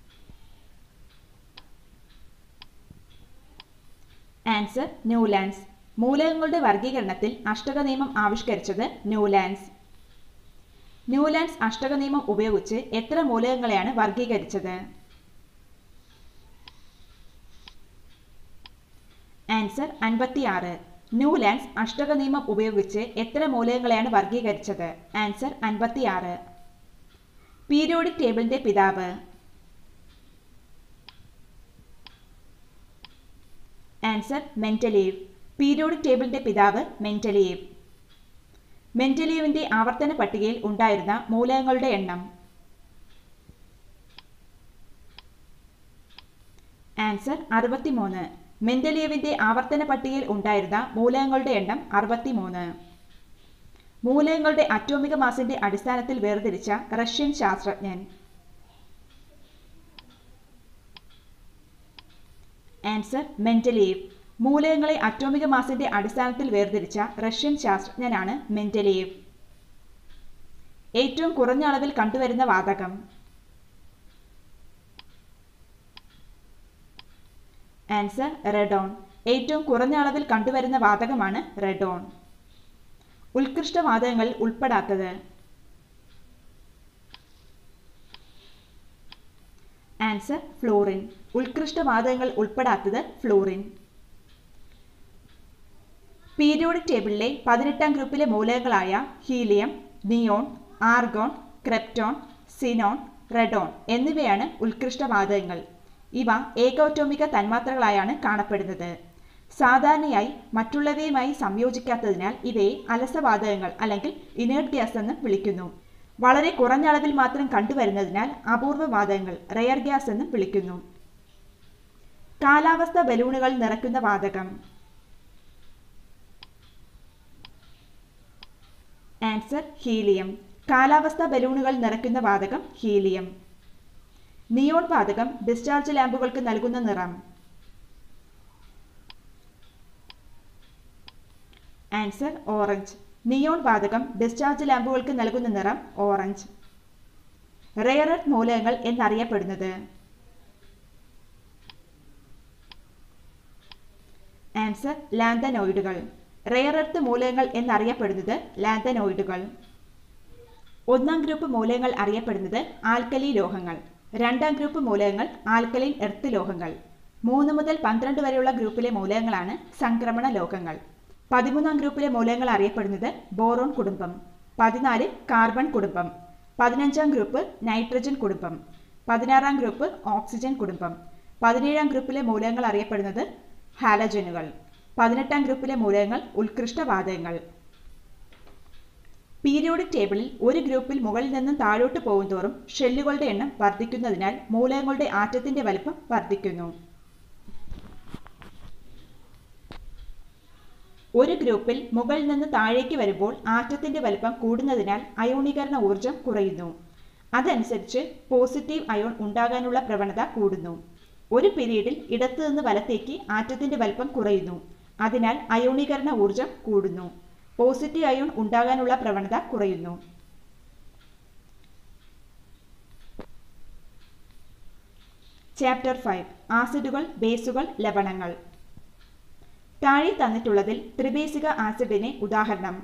ആൻസർ ന്യൂലാൻഡ്സ് മൂലകങ്ങളുടെ വർഗീകരണത്തിൽ അഷ്ടക നിയമം ആവിഷ്കരിച്ചത് ന്യൂലാൻഡ്സ് ന്യൂലാൻഡ്സ് അഷ്ടക നിയമം ഉപയോഗിച്ച് എത്ര മൂലകങ്ങളെയാണ് വർഗീകരിച്ചത് ആൻസർ അൻപത്തിയാറ് ന്യൂലാൻഡ്സ് അഷ്ടക നിയമം ഉപയോഗിച്ച് എത്ര മൂലകങ്ങളെയാണ് വർഗീകരിച്ചത് ആൻസർ അൻപത്തിയാറ് പീരിയോഡിക് ടേബിളിന്റെ പിതാവ് ആൻസർ മെന്റലീവ് പീരിയോഡിക് ടേബിളിന്റെ പിതാവ് മെന്റലീവ് മെന്റലീവിന്റെ ആവർത്തന പട്ടികയിൽ ഉണ്ടായിരുന്ന മൂലകങ്ങളുടെ എണ്ണം ആൻസർ അറുപത്തിമൂന്ന് മെന്റലീവിന്റെ ആവർത്തന പട്ടികയിൽ ഉണ്ടായിരുന്ന മൂലകങ്ങളുടെ എണ്ണം അറുപത്തിമൂന്ന് മൂലകങ്ങളുടെ അറ്റോമിക മാസിന്റെ അടിസ്ഥാനത്തിൽ വേർതിരിച്ച റഷ്യൻ ശാസ്ത്രജ്ഞൻ ആൻസർ മെന്റലീവ് മൂലകങ്ങളെ അറ്റോമിക മാസിന്റെ അടിസ്ഥാനത്തിൽ വേർതിരിച്ച റഷ്യൻ ശാസ്ത്രജ്ഞനാണ് മെന്റലീവ് ഏറ്റവും കുറഞ്ഞ അളവിൽ കണ്ടുവരുന്ന വാതകം ആൻസർ റെഡോൺ ഏറ്റവും കുറഞ്ഞ അളവിൽ കണ്ടുവരുന്ന വാതകമാണ് റെഡോൺ ഉത്കൃഷ്ട വാതകങ്ങളിൽ ഉൾപ്പെടാത്തത് ആൻസർ ഫ്ലോറിൻ ഉത്കൃഷ്ട വാതകങ്ങൾ ഉൾപ്പെടാത്തത് ഫ്ലോറിൻ പീരിയോഡിക് ടേബിളിലെ പതിനെട്ടാം ഗ്രൂപ്പിലെ മൂലകങ്ങളായ helium neon argon krypton xenon radon എന്നിവയാണ് ഉത്കൃഷ്ട വാതകങ്ങൾ ഇവ ഏകോറ്റോമിക തന്മാത്രകളായാണ് കാണപ്പെടുന്നത് സാധാരണയായി മറ്റുള്ളവയുമായി സംയോജിക്കാത്തതിനാൽ ഇവയെ അലസവാതകങ്ങൾ അല്ലെങ്കിൽ ഇനേർട്ട് ഗ്യാസ് എന്ന് വിളിക്കുന്നു വളരെ കുറഞ്ഞ അളവിൽ മാത്രം കണ്ടുവരുന്നതിനാൽ അപൂർവ വാതകങ്ങൾ റെയർ ഗ്യാസ് എന്നും വിളിക്കുന്നു കാലാവസ്ഥ ബലൂണുകൾ നിറയ്ക്കുന്ന വാതകം ആൻസർ ഹീലിയം കാലാവസ്ഥ ബലൂണുകൾ നിറയ്ക്കുന്ന വാതകം ഹീലിയം നിയോൺ വാതകം ഡിസ്ചാർജ് ലാമ്പുകൾക്ക് നൽകുന്ന നിറം ആൻസർ ഓറഞ്ച് നിയോൺ വാതകം ഡിസ്ചാർജ് ലാമ്പുകൾക്ക് നൽകുന്ന നിറം ഓറഞ്ച് റെയർ എർത്ത് മൂലകങ്ങൾ എന്നറിയപ്പെടുന്നത് ആൻസർ ലാന്തനോയിഡുകൾ റെയർ എർത്ത് മൂലകങ്ങൾ എന്നറിയപ്പെടുന്നത് ലാന്തനോയിഡുകൾ ഒന്നാം ഗ്രൂപ്പ് മൂലകങ്ങൾ അറിയപ്പെടുന്നത് ആൽക്കലി ലോഹങ്ങൾ രണ്ടാം ഗ്രൂപ്പ് മൂലകങ്ങൾ ആൽക്കലൈൻ എർത്ത് ലോഹങ്ങൾ മൂന്ന് മുതൽ പന്ത്രണ്ട് വരെയുള്ള ഗ്രൂപ്പിലെ മൂലകങ്ങളാണ് സംക്രമണ ലോഹങ്ങൾ പതിമൂന്നാം ഗ്രൂപ്പിലെ മൂലകങ്ങൾ അറിയപ്പെടുന്നത് ബോറോൺ കുടുംബം പതിനാല് കാർബൺ കുടുംബം പതിനഞ്ചാം ഗ്രൂപ്പ് നൈട്രജൻ കുടുംബം പതിനാറാം ഗ്രൂപ്പ് ഓക്സിജൻ കുടുംബം പതിനേഴാം ഗ്രൂപ്പിലെ മൂലകങ്ങൾ അറിയപ്പെടുന്നത് ഹാലജനുകൾ പതിനെട്ടാം ഗ്രൂപ്പിലെ മൂലകങ്ങൾ ഉത്കൃഷ്ട വാതകങ്ങൾ പീരിയോഡിക് ടേബിളിൽ ഒരു ഗ്രൂപ്പിൽ മുകളിൽ നിന്നും താഴോട്ട് പോകുന്തോറും ഷെല്ലുകളുടെ എണ്ണം വർദ്ധിക്കുന്നതിനാൽ മൂലകങ്ങളുടെ ആറ്റത്തിന്റെ വലിപ്പം വർദ്ധിക്കുന്നു ഒരു ഗ്രൂപ്പിൽ മുകളിൽ നിന്ന് താഴേക്ക് വരുമ്പോൾ ആറ്റത്തിന്റെ വലിപ്പം കൂടുന്നതിനാൽ അയോണീകരണ ഊർജം കുറയുന്നു അതനുസരിച്ച് പോസിറ്റീവ് അയോൺ ഉണ്ടാകാനുള്ള പ്രവണത കൂടുന്നു ഒരു പീരീഡിൽ ഇടത്തു നിന്ന് വലത്തേക്ക് ആറ്റത്തിന്റെ വലിപ്പം കുറയുന്നു അതിനാൽ അയോണീകരണ ഊർജം കൂടുന്നു പോസിറ്റീവ് അയോൺ ഉണ്ടാകാനുള്ള പ്രവണത കുറയുന്നു ചാപ്റ്റർ ഫൈവ് ആസിഡുകൾ ബേസുകൾ ലവണങ്ങൾ താഴെ തന്നിട്ടുള്ളതിൽ ത്രിബേസിക ആസിഡിന് ഉദാഹരണം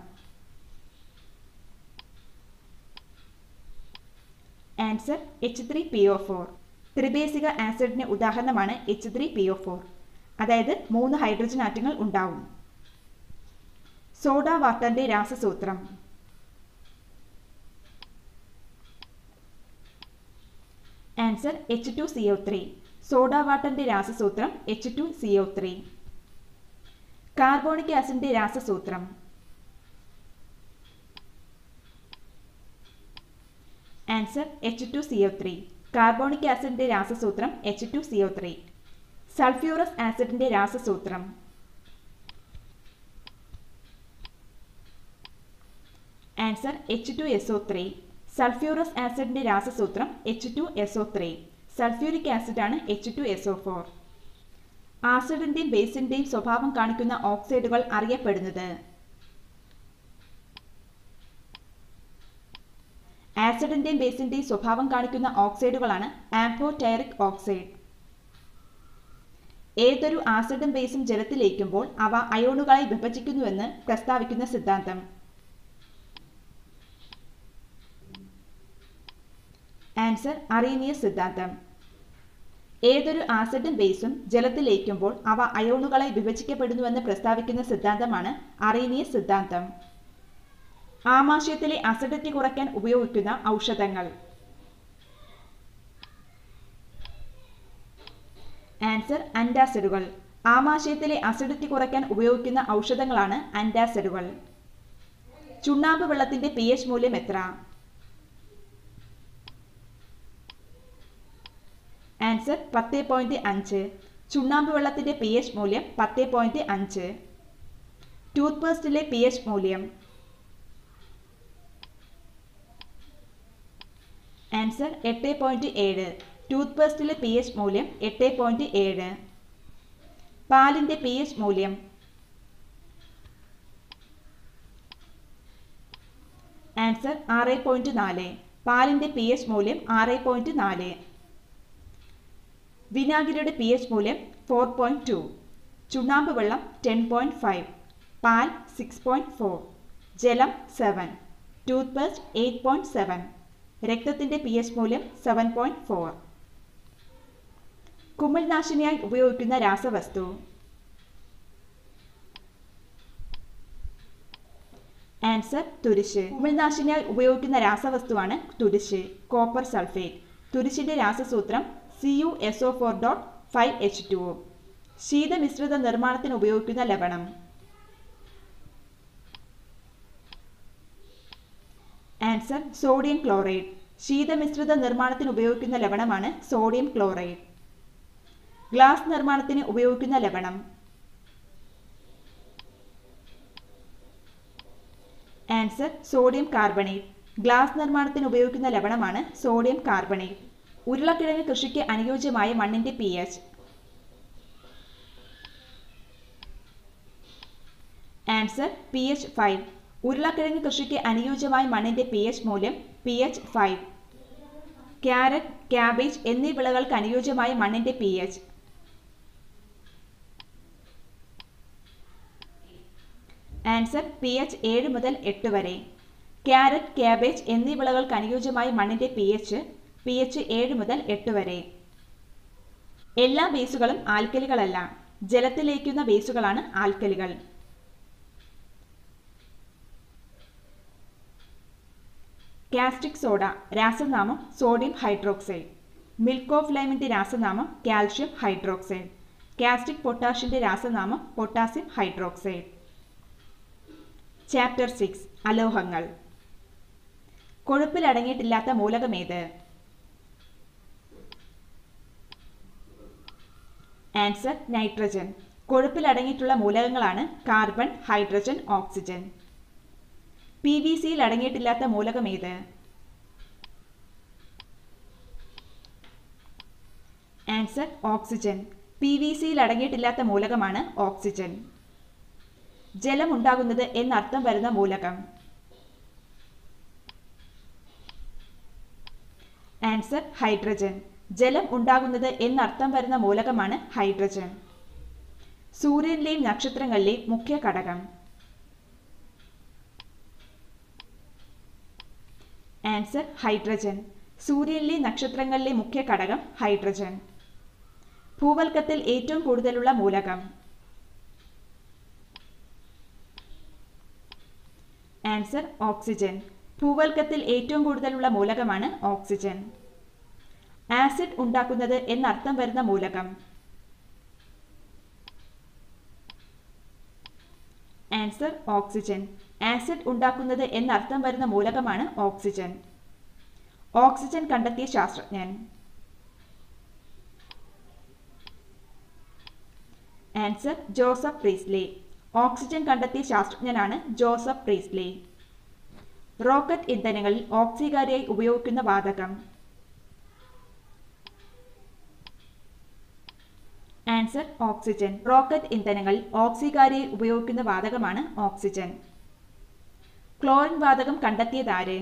answer H three P O four ത്രിബേസിക ആസിഡിന് ഉദാഹരണമാണ് H three P O four അതായത് മൂന്ന് ഹൈഡ്രജൻ ആറ്റങ്ങൾ ഉണ്ടാവും സോഡ വാട്ടറിന്റെ രാസസൂത്രം answer H two C O three soda വാട്ടറിന്റെ രാസസൂത്രം H two C O three carbonic ആസിഡിന്റെ രാസസൂത്രം answer H two C O three carbonic ആസിഡിന്റെ രാസസൂത്രം H two C O three sulphurous ആസിഡിന്റെ രാസസൂത്രം answer H two S O three sulphurous ആസിഡിന്റെ രാസസൂത്രം H two S O three sulphuric ആസിഡാണ് H two S O four ആസിഡിന്റെയും ബേസിന്റെയും സ്വഭാവം കാണിക്കുന്ന ഓക്സൈഡുകൾ അറിയപ്പെടുന്നത് ആസിഡിന്റെയും ബേസിന്റെയും സ്വഭാവം കാണിക്കുന്ന ഓക്സൈഡുകളാണ് ആംഫോടൈറിക് ഓക്സൈഡ് ഏതൊരു ആസിഡും ബേസും ജലത്തിൽ ലയിക്കുമ്പോൾ അവ അയോണുകളായി വിഭജിക്കുന്നുവെന്ന് പ്രസ്താവിക്കുന്ന സിദ്ധാന്തം ആൻസർ അറീനിയസ് സിദ്ധാന്തം ഏതൊരു ആസിഡും ബേസും ജലത്തിൽ ലയിക്കുമ്പോൾ അവ അയോണുകളായി വിഭജിക്കപ്പെടുന്നുവെന്ന് പ്രസ്താവിക്കുന്ന സിദ്ധാന്തമാണ് അറീനിയസ് സിദ്ധാന്തം ആമാശയത്തിലെ അസിഡിറ്റി കുറയ്ക്കാൻ ഉപയോഗിക്കുന്ന ഔഷധങ്ങൾ ആൻസർ അൻറ്റാസിഡുകൾ ആമാശയത്തിലെ അസിഡിറ്റി കുറയ്ക്കാൻ ഉപയോഗിക്കുന്ന ഔഷധങ്ങളാണ് അൻറ്റാസിഡുകൾ ചുണ്ണാമ്പ് വെള്ളത്തിന്റെ പി എച്ച് മൂല്യം എത്ര ആൻസർ പത്ത് പോയിന്റ് അഞ്ച് ചുണ്ണാമ്പ് വെള്ളത്തിന്റെ പി എച്ച് മൂല്യം പത്ത് പോയിന്റ് അഞ്ച് ടൂത്ത് പേസ്റ്റിലെ പി എച്ച് മൂല്യം ആൻസർ എട്ട് പോയിന്റ് ഏഴ് ടൂത്ത് പേസ്റ്റിലെ പി എച്ച് മൂല്യം എട്ട് പോയിന്റ് ഏഴ് പാലിന്റെ പി എച്ച് മൂല്യം ആൻസർ ആറ് പോയിന്റ് നാല് പാലിന്റെ പി എച്ച് മൂല്യം ആറ് പോയിന്റ് നാല് വിനാഗിരിയുടെ പി എച്ച് മൂല്യം ഫോർ പോയിന്റ് ടു ചുണ്ണാമ്പ് വെള്ളം ടെൻ പോയിന്റ് ഫൈവ് പാൽ സിക്സ് പോയിന്റ് ഫോർ ജലം seven tooth paste eight point seven രക്തത്തിന്റെ പി എച്ച് മൂല്യം സെവൻ പോയിന്റ് ഫോർ കുമിൾനാശിനിയായി ഉപയോഗിക്കുന്ന രാസവസ്തു ആൻസർ തുരിശ് കുമിൾനാശിനിയായി ഉപയോഗിക്കുന്ന രാസവസ്തുവാണ് തുരിശ് കോപ്പർ സൾഫേറ്റ് തുരിശിന്റെ രാസസൂത്രം C U S O four dot five H two ശീതമിശ്രിത നിർമ്മാണത്തിന് ഉപയോഗിക്കുന്ന ലവണം ആൻസർ സോഡിയം ക്ലോറൈഡ് ശീതമിശ്രിത നിർമ്മാണത്തിന് ഉപയോഗിക്കുന്ന ലവണമാണ് സോഡിയം ക്ലോറൈഡ് ഗ്ലാസ് നിർമ്മാണത്തിന് ഉപയോഗിക്കുന്ന ലവണം ആൻസർ സോഡിയം കാർബണേറ്റ് ഗ്ലാസ് നിർമ്മാണത്തിന് ഉപയോഗിക്കുന്ന ലവണമാണ് സോഡിയം കാർബണേറ്റ് ഉരുളക്കിഴങ്ങ് കൃഷിക്ക് അനുയോജ്യമായ മണ്ണിന്റെ P H answer P H five ഉരുളക്കിഴങ്ങ് കൃഷിക്ക് അനുയോജ്യമായ മണ്ണിന്റെ പി എച്ച് മൂല്യം P H five carrot cabbage എന്നീ വിളകൾക്ക് അനുയോജ്യമായ മണ്ണിന്റെ P H answer P H ഏഴ് മുതൽ എട്ട് വരെ ക്യാരറ്റ് ക്യാബേജ് എന്നീ വിളകൾക്ക് അനുയോജ്യമായ മണ്ണിന്റെ പി എച്ച് പി എച്ച് ഏഴ് മുതൽ എട്ട് വരെ എല്ലാ ബേസുകളും ആൽക്കലികളല്ല ജലത്തിൽ ലയിക്കുന്ന ബേസുകളാണ് ആൽക്കലികൾ കാസ്റ്റിക് സോഡ രാസനാമം സോഡിയം ഹൈഡ്രോക്സൈഡ് മിൽക്ക് ഓഫ് ലൈമിന്റെ രാസനാമം കാൽഷ്യം ഹൈഡ്രോക്സൈഡ് കാസ്റ്റിക് പൊട്ടാഷിന്റെ രാസനാമം പൊട്ടാസ്യം ഹൈഡ്രോക്സൈഡ് ചാപ്റ്റർ സിക്സ് അലോഹങ്ങൾ കൊഴുപ്പിൽ അടങ്ങിയിട്ടില്ലാത്ത മൂലകമേത് ആൻസർ നൈട്രജൻ കൊഴുപ്പിൽ അടങ്ങിയിട്ടുള്ള മൂലകങ്ങളാണ് carbon hydrogen oxygen P V സിയിൽ അടങ്ങിയിട്ടില്ലാത്ത മൂലകമേത് ആൻസർ ഓക്സിജൻ പി വി സിയിൽ അടങ്ങിയിട്ടില്ലാത്ത മൂലകമാണ് ഓക്സിജൻ ജലം ഉണ്ടാകുന്നത് എന്നർത്ഥം വരുന്ന മൂലകം ആൻസർ ഹൈഡ്രജൻ ജലം ഉണ്ടാകുന്നത് എന്നർത്ഥം വരുന്ന മൂലകമാണ് ഹൈഡ്രജൻ സൂര്യനിലെയും നക്ഷത്രങ്ങളിലെയും മുഖ്യ ഘടകം ആൻസർ ഹൈഡ്രജൻ സൂര്യനിലെ നക്ഷത്രങ്ങളിലെ മുഖ്യ ഘടകം ഹൈഡ്രജൻ ഭൂവൽക്കത്തിൽ ഏറ്റവും കൂടുതലുള്ള മൂലകം ആൻസർ ഓക്സിജൻ ഭൂവൽക്കത്തിൽ ഏറ്റവും കൂടുതലുള്ള മൂലകമാണ് ഓക്സിജൻ ആസിഡ് ഉണ്ടാക്കുന്നത് എന്നർത്ഥം വരുന്ന മൂലകം ആൻസർ ഓക്സിജൻ ആസിഡ് ഉണ്ടാക്കുന്നത് എന്നർത്ഥം വരുന്ന മൂലകമാണ് ഓക്സിജൻ ഓക്സിജൻ കണ്ടെത്തിയ ശാസ്ത്രജ്ഞൻ ആൻസർ ജോസഫ് പ്രീസ്ലി ഓക്സിജൻ കണ്ടെത്തിയ ശാസ്ത്രജ്ഞനാണ് ജോസഫ് പ്രീസ്ലി റോക്കറ്റ് ഇന്ധനങ്ങളിൽ ഓക്സികാരിയായി ഉപയോഗിക്കുന്ന വാതകം ആൻസർ ഓക്സിജൻ റോക്കറ്റ് ഇന്ധനങ്ങളിൽ ഓക്സികാരിയായി ഉപയോഗിക്കുന്ന വാതകമാണ് ഓക്സിജൻ ക്ലോറിൻ വാതകം കണ്ടെത്തിയതാര്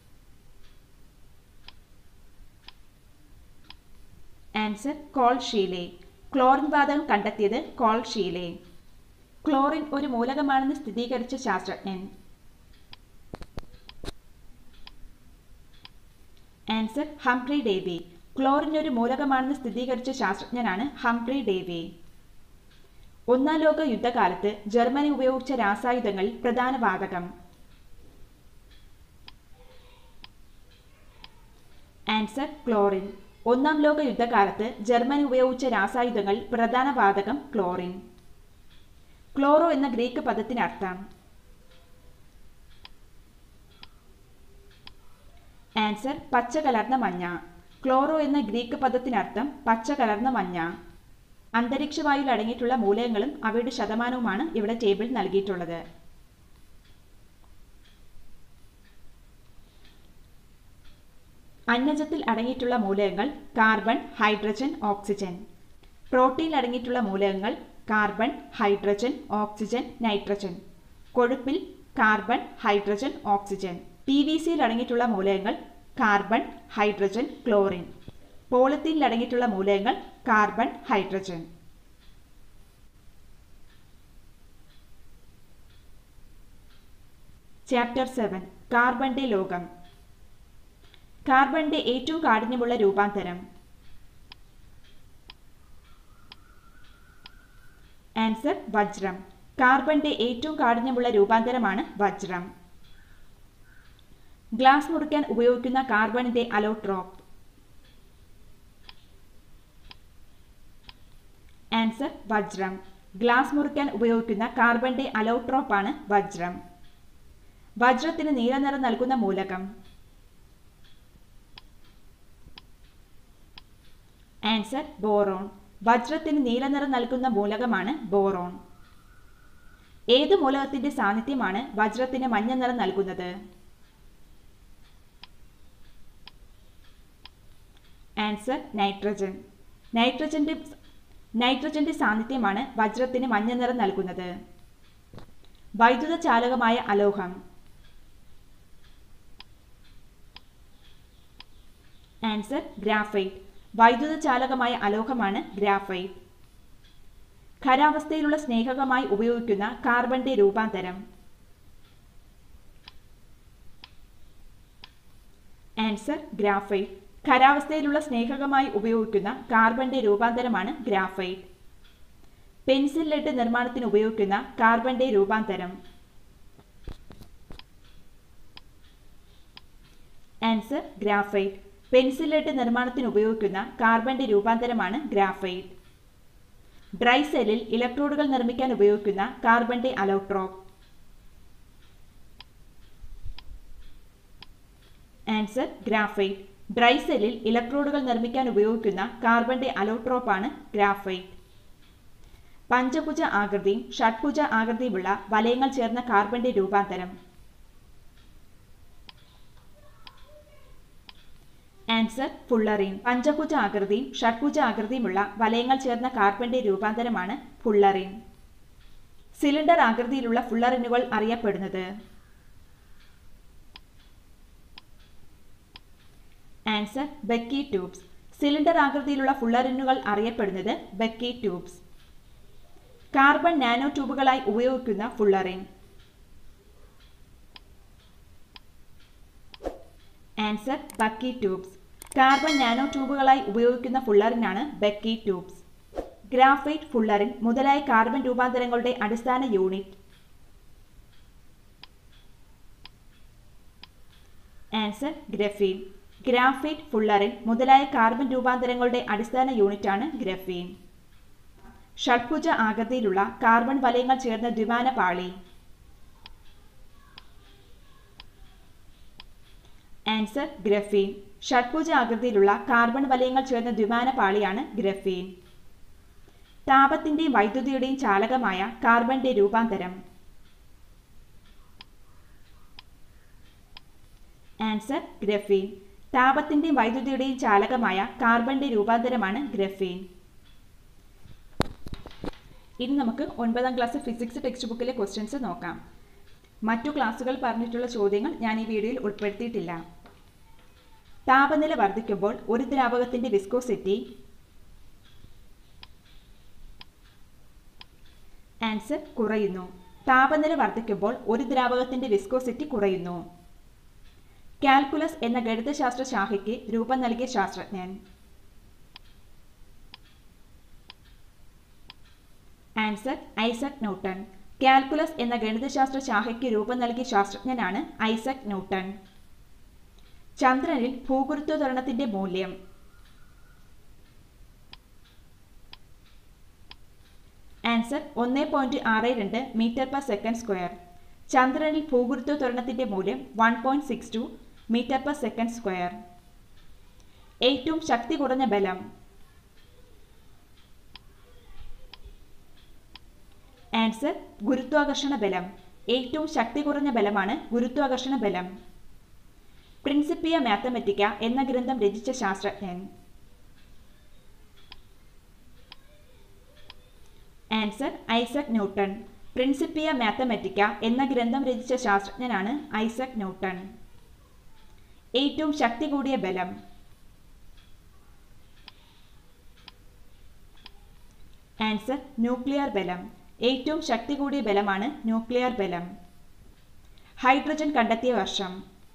ആൻസർ കോൾ ഷീലെ ക്ലോറിൻ വാതകം കണ്ടെത്തിയത് കോൾ ഷീലെ ക്ലോറിൻ ഒരു മൂലകമാണെന്ന് സ്ഥിരീകരിച്ച ശാസ്ത്രജ്ഞൻ ആൻസർ ഹംഫ്രി ഡേവി ക്ലോറിൻ ഒരു മൂലകമാണെന്ന് സ്ഥിരീകരിച്ച ശാസ്ത്രജ്ഞനാണ് ഹംഫ്രി ഡേവി ഒന്നാം ലോക യുദ്ധകാലത്ത് ജർമ്മനി ഉപയോഗിച്ച രാസായുധങ്ങളിൽ പ്രധാന വാതകം ആൻസർ ക്ലോറിൻ ഒന്നാം ലോക യുദ്ധകാലത്ത് ജർമ്മനി ഉപയോഗിച്ച രാസായുധങ്ങൾ പ്രധാന വാതകം ക്ലോറിൻ ക്ലോറോ എന്ന ഗ്രീക്ക് പദത്തിനർത്ഥം ആൻസർ പച്ച കലർന്ന മഞ്ഞ ക്ലോറോ എന്ന ഗ്രീക്ക് പദത്തിനർത്ഥം പച്ച കലർന്ന മഞ്ഞ അന്തരീക്ഷവായുവിൽ അടങ്ങിയിട്ടുള്ള മൂലകങ്ങളും അവയുടെ ശതമാനവുമാണ് ഇവിടെ ടേബിൾ നൽകിയിട്ടുള്ളത് അന്നജത്തിൽ അടങ്ങിയിട്ടുള്ള മൂലകങ്ങൾ കാർബൺ ഹൈഡ്രജൻ ഓക്സിജൻ പ്രോട്ടീനിൽ അടങ്ങിയിട്ടുള്ള മൂലകങ്ങൾ കാർബൺ ഹൈഡ്രജൻ ഓക്സിജൻ നൈട്രജൻ കൊഴുപ്പിൽ carbon hydrogen oxygen P V സിയിൽ അടങ്ങിയിട്ടുള്ള മൂലകങ്ങൾ കാർബൺ ഹൈഡ്രജൻ ക്ലോറിൻ പോളിത്തീനിൽ അടങ്ങിയിട്ടുള്ള മൂലകങ്ങൾ കാർബൺ ഹൈഡ്രജൻ ചാപ്റ്റർ സെവൻ കാർബണിന്റെ ലോകം കാർബണിന്റെ ഏറ്റവും കാഠിന്യമുള്ള രൂപാന്തരം ആൻസർ വജ്രം കാർബണിന്റെ ഏറ്റവും കാഠിന്യമുള്ള രൂപാന്തരമാണ് വജ്രം ഗ്ലാസ് മുറിക്കാൻ ഉപയോഗിക്കുന്ന കാർബണിന്റെ അലോട്രോപ്പ് ആൻസർ വജ്രം ഗ്ലാസ് മുറിക്കാൻ ഉപയോഗിക്കുന്ന കാർബണിന്റെ അലോട്രോപ്പാണ് വജ്രം വജ്രത്തിന് നീല നിറം നൽകുന്ന മൂലകം ആൻസർ ബോറോൺ വജ്രത്തിന് നീല നിറം നൽകുന്ന മൂലകമാണ് ബോറോൺ ഏത് മൂലകത്തിന്റെ സാന്നിധ്യമാണ് വജ്രത്തിന് മഞ്ഞ നിറം നൽകുന്നത് ആൻസർ നൈട്രജൻ നൈട്രജന്റെ നൈട്രജന്റെ സാന്നിധ്യമാണ് വജ്രത്തിന് മഞ്ഞ നിറം നൽകുന്നത് വൈദ്യുത ചാലകമായ അലോഹം ആൻസർ ഗ്രാഫൈറ്റ് വൈദ്യുത ചാലകമായ അലോഹമാണ് ഗ്രാഫൈറ്റ് ഖരാവസ്ഥയിലുള്ള സ്നേഹകമായി ഉപയോഗിക്കുന്ന കാർബണിന്റെ രൂപാന്തരം ആൻസർ ഗ്രാഫൈറ്റ് ഖരാവസ്ഥയിലുള്ള സ്നേഹകമായി ഉപയോഗിക്കുന്ന കാർബണിന്റെ രൂപാന്തരമാണ് ഗ്രാഫൈറ്റ് പെൻസിൽ ലെഡ് നിർമ്മാണത്തിന് ഉപയോഗിക്കുന്ന കാർബണിന്റെ രൂപാന്തരം ആൻസർ ഗ്രാഫൈറ്റ് പെൻസിൽ ലെഡ് നിർമ്മാണത്തിന് ഉപയോഗിക്കുന്ന കാർബണിന്റെ രൂപാന്തരമാണ് ഗ്രാഫൈറ്റ് ഡ്രൈ സെല്ലിൽ ഇലക്ട്രോഡുകൾ നിർമ്മിക്കാൻ ഉപയോഗിക്കുന്ന കാർബണിന്റെ അലോട്രോപ്പ് ആൻസർ ഗ്രാഫൈറ്റ് ഡ്രൈ സെല്ലിൽ ഇലക്ട്രോഡുകൾ നിർമ്മിക്കാൻ ഉപയോഗിക്കുന്ന കാർബണിന്റെ അലോട്രോപ്പാണ് ഗ്രാഫൈറ്റ് പഞ്ചഭുജ ആകൃതിയും ഷഡ്ഭുജ ആകൃതിയുമുള്ള വലയങ്ങൾ ചേർന്ന കാർബണിന്റെ രൂപാന്തരം ആൻസർ ഫുള്ളറിൻ പഞ്ചഭുജ ആകൃതിയും ഷഡ്ഭുജ ആകൃതിയുമുള്ള വലയങ്ങൾ ചേർന്ന കാർബണിന്റെ രൂപാന്തരമാണ് ഫുള്ളറിൻ സിലിണ്ടർ ആകൃതിയിലുള്ള ഫുള്ളറിനുകൾ അറിയപ്പെടുന്നത് ആൻസർ ബെക്കി ട്യൂബ്സ് സിലിണ്ടർ ആകൃതിയിലുള്ള ഫുള്ളറിനുകൾ അറിയപ്പെടുന്നത് ബെക്കി ട്യൂബ്സ് കാർബൺ നാനോ ട്യൂബുകളായി ഉപയോഗിക്കുന്ന fullerene answer bucky tubes carbon nano ട്യൂബുകളായി ഉപയോഗിക്കുന്ന ഫുള്ളറിനാണ് ബക്കി ട്യൂബ്സ് ഗ്രാഫൈറ്റ് ഫുള്ളറിൻ മുതലായ കാർബൺ രൂപാന്തരങ്ങളുടെ അടിസ്ഥാന unit answer graphene graphite fullerene മുതലായ കാർബൺ രൂപാന്തരങ്ങളുടെ അടിസ്ഥാന യൂണിറ്റാണ് ഗ്രഫീൻ ഷഡ്ഭുജ ആകൃതിയിലുള്ള കാർബൺ വലയങ്ങൾ ചേർന്ന ദ്വിമാന പാളി ആൻസർ ഗ്രഫീൻ ഷഡ്ഭുജ ആകൃതിയിലുള്ള കാർബൺ വലയങ്ങൾ ചേർന്ന ദ്വിമാന പാളിയാണ് ഗ്രഫീൻ താപത്തിന്റെയും വൈദ്യുതിയുടെയും ചാലകമായ കാർബണിന്റെ രൂപാന്തരം ആൻസർ ഗ്രഫീൻ താപത്തിന്റെയും വൈദ്യുതിയുടെയും ചാലകമായ കാർബണിന്റെ രൂപാന്തരമാണ് ഗ്രഫീൻ ഇനി നമുക്ക് ഒൻപതാം ക്ലാസ് ഫിസിക്സ് ടെക്സ്റ്റ് ബുക്കിലെ ക്വസ്റ്റ്യൻസ് നോക്കാം മറ്റു ക്ലാസ്സുകൾ പറഞ്ഞിട്ടുള്ള ചോദ്യങ്ങൾ ഞാൻ ഈ വീഡിയോയിൽ ഉൾപ്പെടുത്തിയിട്ടില്ല താപനില വർദ്ധിക്കുമ്പോൾ ഒരു ദ്രാവകത്തിന്റെ വിസ്കോസിറ്റി ആൻസർ കുറയുന്നു താപനില വർദ്ധിക്കുമ്പോൾ ഒരു ദ്രാവകത്തിന്റെ വിസ്കോസിറ്റി കുറയുന്നു കാൽക്കുലസ് എന്ന ഗണിതശാസ്ത്ര ശാഖയ്ക്ക് രൂപം നൽകിയ ശാസ്ത്രജ്ഞൻ ആൻസർ ഐസക് ന്യൂട്ടൺ കാൽക്കുലസ് എന്ന ഗണിതശാസ്ത്ര ശാഖയ്ക്ക് രൂപം നൽകിയ ശാസ്ത്രജ്ഞനാണ് ഐസക് ന്യൂട്ടൺ ചന്ദ്രനിൽ ഭൂഗുരുത്വ ത്വരണത്തിന്റെ മൂല്യം ആൻസർ ഒന്ന് പോയിന്റ് ആറ് രണ്ട് മീറ്റർ പെർ സെക്കൻഡ് സ്ക്വയർ ചന്ദ്രനിൽ ഭൂഗുരുത്വ ത്വരണത്തിന്റെ മൂല്യം one point six two metre per second square ഏറ്റവും ശക്തി കുറഞ്ഞ ബലം ആൻസർ ഗുരുത്വാകർഷണ ബലം ഏറ്റവും ശക്തി കുറഞ്ഞ ബലമാണ് ഗുരുത്വാകർഷണ ബലം പ്രിൻസിപ്പിയ മാത്തമെറ്റിക്ക എന്ന ഗ്രന്ഥം രചിച്ച ശാസ്ത്രജ്ഞൻ answer Isaac Newton Principia Mathematica എന്ന ഗ്രന്ഥം രചിച്ച ശാസ്ത്രജ്ഞനാണ് ഐസക് ന്യൂട്ടൺ ഏറ്റവും ശക്തി കൂടിയ ബലം ആൻസർ ന്യൂക്ലിയർ ബലം ഏറ്റവും ശക്തി കൂടിയ ബലമാണ് ന്യൂക്ലിയർ ബലം ഹൈഡ്രജൻ കണ്ടെത്തിയ വർഷം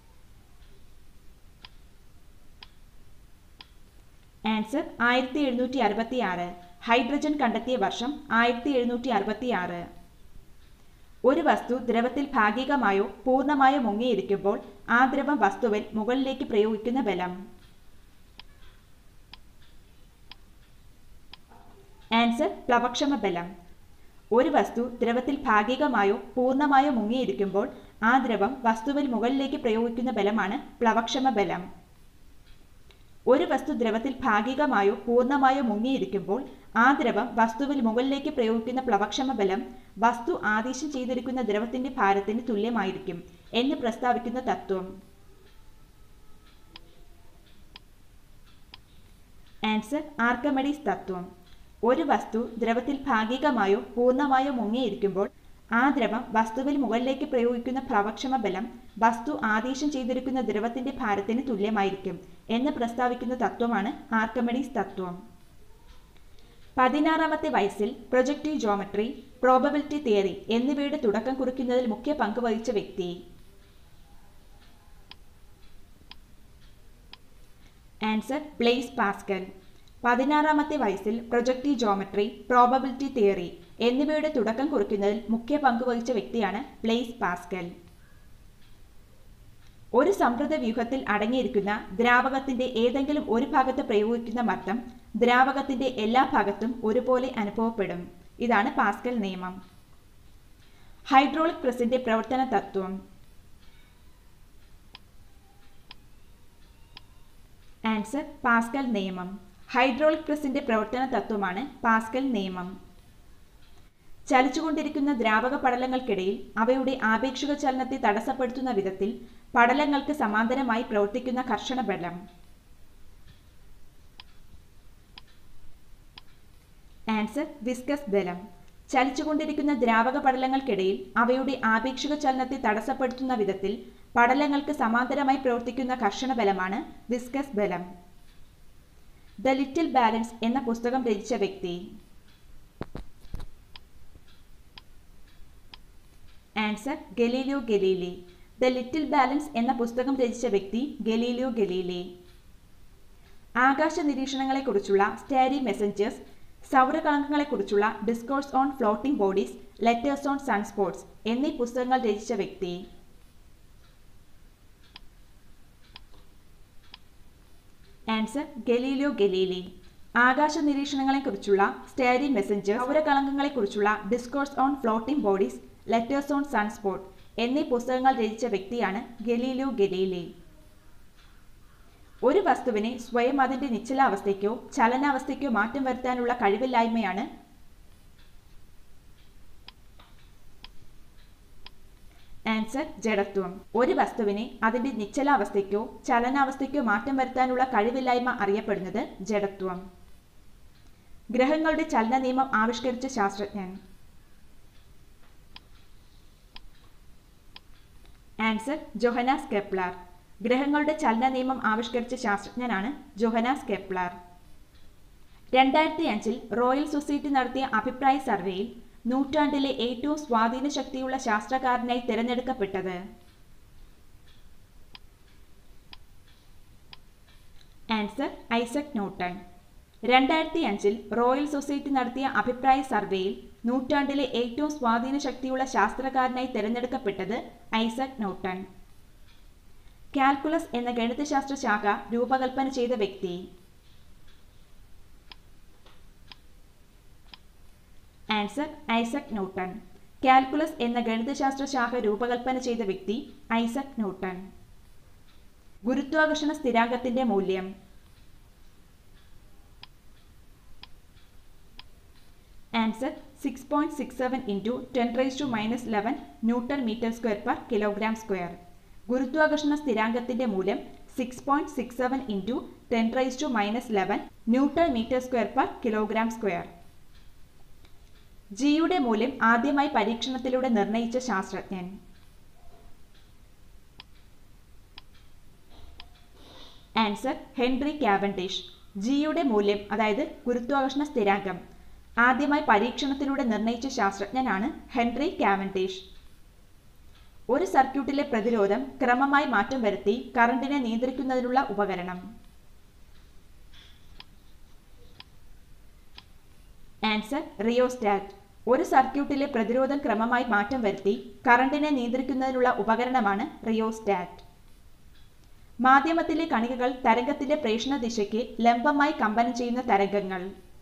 ആൻസർ ആയിരത്തി എഴുന്നൂറ്റി അറുപത്തി ആറ് ഹൈഡ്രജൻ കണ്ടെത്തിയ വർഷം ആയിരത്തി എഴുന്നൂറ്റി അറുപത്തി ആറ് ഒരു വസ്തു ദ്രവത്തിൽ ഭാഗികമായോ പൂർണ്ണമായോ മുങ്ങിയിരിക്കുമ്പോൾ ആ ദ്രവം വസ്തുവിൽ മുകളിലേക്ക് പ്രയോഗിക്കുന്ന ബലം ആൻസർ പ്ലവക്ഷമ ബലം ഒരു വസ്തു ദ്രവത്തിൽ ഭാഗികമായോ പൂർണ്ണമായോ മുങ്ങിയിരിക്കുമ്പോൾ ആ ദ്രവം വസ്തുവിൽ മുകളിലേക്ക് പ്രയോഗിക്കുന്ന ബലമാണ് പ്ലവക്ഷമ ബലം ഒരു വസ്തു ദ്രവത്തിൽ ഭാഗികമായോ പൂർണ്ണമായോ മുങ്ങിയിരിക്കുമ്പോൾ ആ ദ്രവം വസ്തുവിൽ മുകളിലേക്ക് പ്രയോഗിക്കുന്ന പ്ലവക്ഷമ ബലം വസ്തു ആദേശം ചെയ്തിരിക്കുന്ന ദ്രവത്തിന്റെ ഭാരത്തിന് തുല്യമായിരിക്കും എന്ന് പ്രസ്താവിക്കുന്ന തത്വം ആൻസർ ആർക്കമഡീസ് തത്വം ഒരു വസ്തു ദ്രവത്തിൽ ഭാഗികമായോ പൂർണ്ണമായോ മുങ്ങിയിരിക്കുമ്പോൾ ആ ദ്രവം വസ്തുവിൽ മുകളിലേക്ക് പ്രയോഗിക്കുന്ന പ്രവക്ഷമ ബലം വസ്തു ആദേശം ചെയ്തിരിക്കുന്ന ദ്രവത്തിന്റെ ഭാരത്തിന് തുല്യമായിരിക്കും എന്ന് പ്രസ്താവിക്കുന്ന തത്വമാണ് ആർക്കമഡീസ് തത്വം പതിനാറാമത്തെ വയസ്സിൽ പ്രൊജക്റ്റീവ് ജോമെട്രി പ്രോബബിലിറ്റി തിയറി എന്നിവയുടെ തുടക്കം കുറിക്കുന്നതിൽ മുഖ്യ പങ്ക് വഹിച്ച വ്യക്തി ആൻസർ ബ്ലേസ് പാസ്കൽ പതിനാറാമത്തെ വയസ്സിൽ പ്രൊജക്റ്റീവ് ജോമെട്രി പ്രോബബിലിറ്റി തിയറി എന്നിവയുടെ തുടക്കം കുറിക്കുന്നതിൽ മുഖ്യ പങ്ക് വഹിച്ച വ്യക്തിയാണ് ബ്ലേസ് പാസ്കൽ ഒരു സമൃദ്ധ വ്യൂഹത്തിൽ അടങ്ങിയിരിക്കുന്ന ദ്രാവകത്തിന്റെ ഏതെങ്കിലും ഒരു ഭാഗത്ത് പ്രയോഗിക്കുന്ന മർദ്ദം ദ്രാവകത്തിന്റെ എല്ലാ ഭാഗത്തും ഒരുപോലെ അനുഭവപ്പെടും ഇതാണ് പാസ്കൽ നിയമം ഹൈഡ്രോളിക് പ്രസിന്റെ പ്രവർത്തന തത്വം ആൻസർ പാസ്കൽ നിയമം ഹൈഡ്രോളിക് പ്രസിന്റെ പ്രവർത്തന തത്വമാണ് പാസ്കൽ നിയമം ചലിച്ചുകൊണ്ടിരിക്കുന്ന ദ്രാവക പടലങ്ങൾക്കിടയിൽ അവയുടെ ആപേക്ഷിക ചലനത്തെ തടസ്സപ്പെടുത്തുന്ന വിധത്തിൽ പടലങ്ങൾക്ക് സമാന്തരമായി പ്രവർത്തിക്കുന്ന കർഷണ ബലം ആൻസർ വിസ്കസ് ബലം ചലിച്ചുകൊണ്ടിരിക്കുന്ന ദ്രാവക പടലങ്ങൾക്കിടയിൽ അവയുടെ ആപേക്ഷിക ചലനത്തെ തടസ്സപ്പെടുത്തുന്ന വിധത്തിൽ പടലങ്ങൾക്ക് സമാന്തരമായി പ്രവർത്തിക്കുന്ന കർഷണ ബലമാണ് വിസ്കസ് ബലം ദ ലിറ്റിൽ ബാലൻസ് എന്ന പുസ്തകം രചിച്ച വ്യക്തി answer Galileo Galilei the little balance എന്ന പുസ്തകം രചിച്ച വ്യക്തി ഗലീലിയോ ഗലീലി ആകാശ നിരീക്ഷണങ്ങളെക്കുറിച്ചുള്ള സ്റ്റാരി മെസഞ്ചേഴ്സ് സൗരകളങ്കങ്ങളെക്കുറിച്ചുള്ള discourse on floating bodies letters on sunspots എന്നീ പുസ്തകങ്ങൾ രചിച്ച വ്യക്തി ആൻസർ ഗലീലിയോ ഗലീലി ആകാശ നിരീക്ഷണങ്ങളെക്കുറിച്ചുള്ള സ്റ്റാരി മെസഞ്ചേഴ്സ് സൗരകളങ്കങ്ങളെക്കുറിച്ചുള്ള discourse on floating bodies letters on sunspot എന്നീ പുസ്തകങ്ങൾ രചിച്ച വ്യക്തിയാണ് ഗലീലിയോ ഗലീലി ഒരു വസ്തുവിനെ സ്വയം അതിന്റെ നിശ്ചലാവസ്ഥയ്ക്കോ ചലനാവസ്ഥയ്ക്കോ മാറ്റം വരുത്താനുള്ള കഴിവില്ലായ്മയാണ് ആൻസർ ജഡത്വം ഒരു വസ്തുവിനെ അതിന്റെ നിശ്ചലാവസ്ഥയ്ക്കോ ചലനാവസ്ഥയ്ക്കോ മാറ്റം വരുത്താനുള്ള കഴിവില്ലായ്മ അറിയപ്പെടുന്നത് ജഡത്വം ഗ്രഹങ്ങളുടെ ചലന നിയമം ആവിഷ്കരിച്ച ശാസ്ത്രജ്ഞൻ ആൻസർ ജൊഹനാസ് കെപ്ലർ ഗ്രഹങ്ങളുടെ ചലന നിയമം ആവിഷ്കരിച്ച ശാസ്ത്രജ്ഞനാണ് ജൊഹനാസ് കെപ്ലർ രണ്ടായിരത്തി അഞ്ചിൽ റോയൽ സൊസൈറ്റി നടത്തിയ അഭിപ്രായ സർവേയിൽ നൂറ്റാണ്ടിലെ ഏറ്റവും സ്വാധീന ശക്തിയുള്ള ശാസ്ത്രകാരനായി തിരഞ്ഞെടുക്കപ്പെട്ടത് ആൻസർ ഐസക് ന്യൂട്ടൺ രണ്ടായിരത്തി അഞ്ചിൽ റോയൽ സൊസൈറ്റി നടത്തിയ അഭിപ്രായ സർവേയിൽ നൂറ്റാണ്ടിലെ ഏറ്റവും സ്വാധീന ശക്തിയുള്ള ശാസ്ത്രകാരനായി തിരഞ്ഞെടുക്കപ്പെട്ടത് ഐസക് ന്യൂട്ടൺ കാൽക്കുലസ് എന്ന ഗണിതശാസ്ത്ര ശാഖ രൂപകൽപ്പന ചെയ്ത വ്യക്തി ആൻസർ ഐസക് ന്യൂട്ടൺ കാൽക്കുലസ് എന്ന ഗണിതശാസ്ത്ര ശാഖ രൂപകൽപ്പന ചെയ്ത വ്യക്തി ഐസക് ന്യൂട്ടൺ ഗുരുത്വാകർഷണ സ്ഥിരാങ്കത്തിന്റെ മൂല്യം answer six point six seven into ten raise to minus eleven newton metre square per kilogram square ഗുരുത്വാകർഷണ സ്ഥിരാങ്കത്തിന്റെ മൂല്യം six point six seven into ten raise to minus eleven newton metre square per kilogram square ജിയുടെ മൂല്യം ആദ്യമായി പരീക്ഷണത്തിലൂടെ നിർണയിച്ച ശാസ്ത്രജ്ഞൻ answer Henry Cavendish ജിയുടെ മൂല്യം അതായത് ഗുരുത്വാകർഷണ സ്ഥിരാങ്കം ആദ്യമായി പരീക്ഷണത്തിലൂടെ നിർണയിച്ച ശാസ്ത്രജ്ഞനാണ് ഹെൻറി കാവൻഡിഷ് ഒരു സർക്യൂട്ടിലെ പ്രതിരോധം ക്രമമായി മാറ്റം വരുത്തി കറണ്ടിനെ നിയന്ത്രിക്കുന്നതിനുള്ള ഉപകരണം ആൻസർ റിയോസ്റ്റാറ്റ് ഒരു സർക്യൂട്ടിലെ പ്രതിരോധം ക്രമമായി മാറ്റം വരുത്തി കറണ്ടിനെ നിയന്ത്രിക്കുന്നതിനുള്ള ഉപകരണമാണ് റിയോസ്റ്റാറ്റ് മാധ്യമത്തിലെ കണികകൾ തരംഗത്തിന്റെ പ്രേഷണ ദിശയ്ക്ക് ലംബമായി കമ്പനം ചെയ്യുന്ന തരംഗങ്ങൾ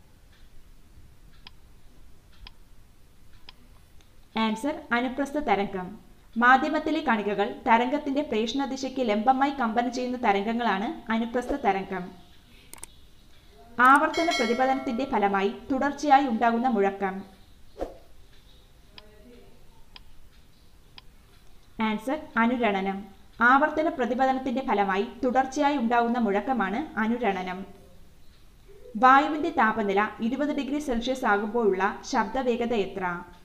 ആൻസർ അനുപ്രസ്ഥ തരംഗം മാധ്യമത്തിലെ കണികകൾ തരംഗത്തിന്റെ പ്രേഷണ ദിശയ്ക്ക് ലംബമായി കമ്പനം ചെയ്യുന്ന തരംഗങ്ങളാണ് അനുപ്രസ്ഥ തരംഗം ആവർത്തന പ്രതിപതനത്തിന്റെ ഫലമായി തുടർച്ചയായി ഉണ്ടാകുന്ന മുഴക്കം ആൻസർ അനുരണനം ആവർത്തന പ്രതിപതനത്തിന്റെ ഫലമായി തുടർച്ചയായി ഉണ്ടാകുന്ന മുഴക്കമാണ് അനുരണനം വായുവിന്റെ താപനില ഇരുപത് ഡിഗ്രി സെൽഷ്യസ് ആകുമ്പോഴുള്ള ശബ്ദവേഗത എത്ര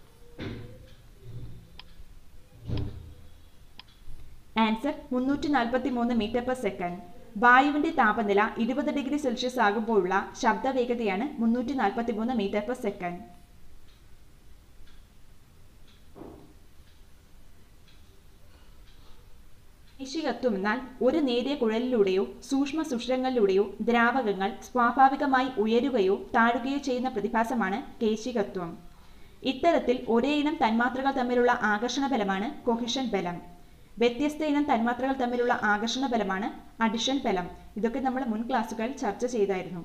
ആൻസർ മുന്നൂറ്റി നാൽപ്പത്തി മൂന്ന് മീറ്റർ പെർ സെക്കൻഡ് വായുവിന്റെ താപനില ഇരുപത് ഡിഗ്രി സെൽഷ്യസ് ആകുമ്പോഴുള്ള ശബ്ദവേഗതയാണ് മുന്നൂറ്റി നാൽപ്പത്തി മൂന്ന് മീറ്റർ പെർ സെക്കൻഡ് കേശികത്വം എന്നാൽ ഒരു നേരിയ കുഴലിലൂടെയോ സൂക്ഷ്മ സുഷിരങ്ങളിലൂടെയോ ദ്രാവകങ്ങൾ സ്വാഭാവികമായി ഉയരുകയോ താഴുകയോ ചെയ്യുന്ന പ്രതിഭാസമാണ് കേശികത്വം ഇത്തരത്തിൽ ഒരേ ഇനം തന്മാത്രകൾ തമ്മിലുള്ള ആകർഷണ ബലമാണ് കൊഹിഷൻ ബലം വ്യത്യസ്ത ഇനം തന്മാത്രകൾ തമ്മിലുള്ള ആകർഷണ ബലമാണ് അഡിഷൻ ബലം ഇതൊക്കെ നമ്മൾ മുൻ ക്ലാസ്സുകളിൽ ചർച്ച ചെയ്തായിരുന്നു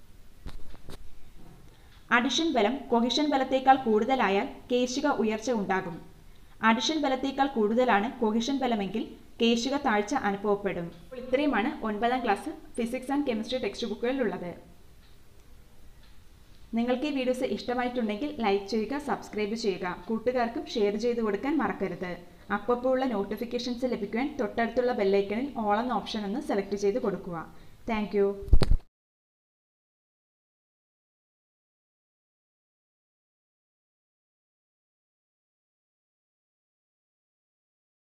അഡിഷൻ ബലം കൊഹിഷൻ ബലത്തേക്കാൾ കൂടുതലായാൽ കേശിക ഉയർച്ച ഉണ്ടാകും അഡിഷൻ ബലത്തേക്കാൾ കൂടുതലാണ് കൊഹിഷൻ ബലമെങ്കിൽ കേശിക താഴ്ച അനുഭവപ്പെടും ഇത്രയുമാണ് ഒൻപതാം class physics and chemistry text ബുക്കുകളിലുള്ളത് നിങ്ങൾക്ക് ഈ വീഡിയോസ് ഇഷ്ടമായിട്ടുണ്ടെങ്കിൽ ലൈക്ക് ചെയ്യുക സബ്സ്ക്രൈബ് ചെയ്യുക കൂട്ടുകാർക്കും ഷെയർ ചെയ്ത് കൊടുക്കാൻ മറക്കരുത് അപ്പോൾ ഉള്ള നോട്ടിഫിക്കേഷൻസ് ലഭിക്കുവാൻ തൊട്ടടുത്തുള്ള ബെല്ലൈക്കണിൽ ഓൾ എന്ന ഓപ്ഷൻ ഒന്ന് സെലക്ട് ചെയ്ത് കൊടുക്കുക താങ്ക്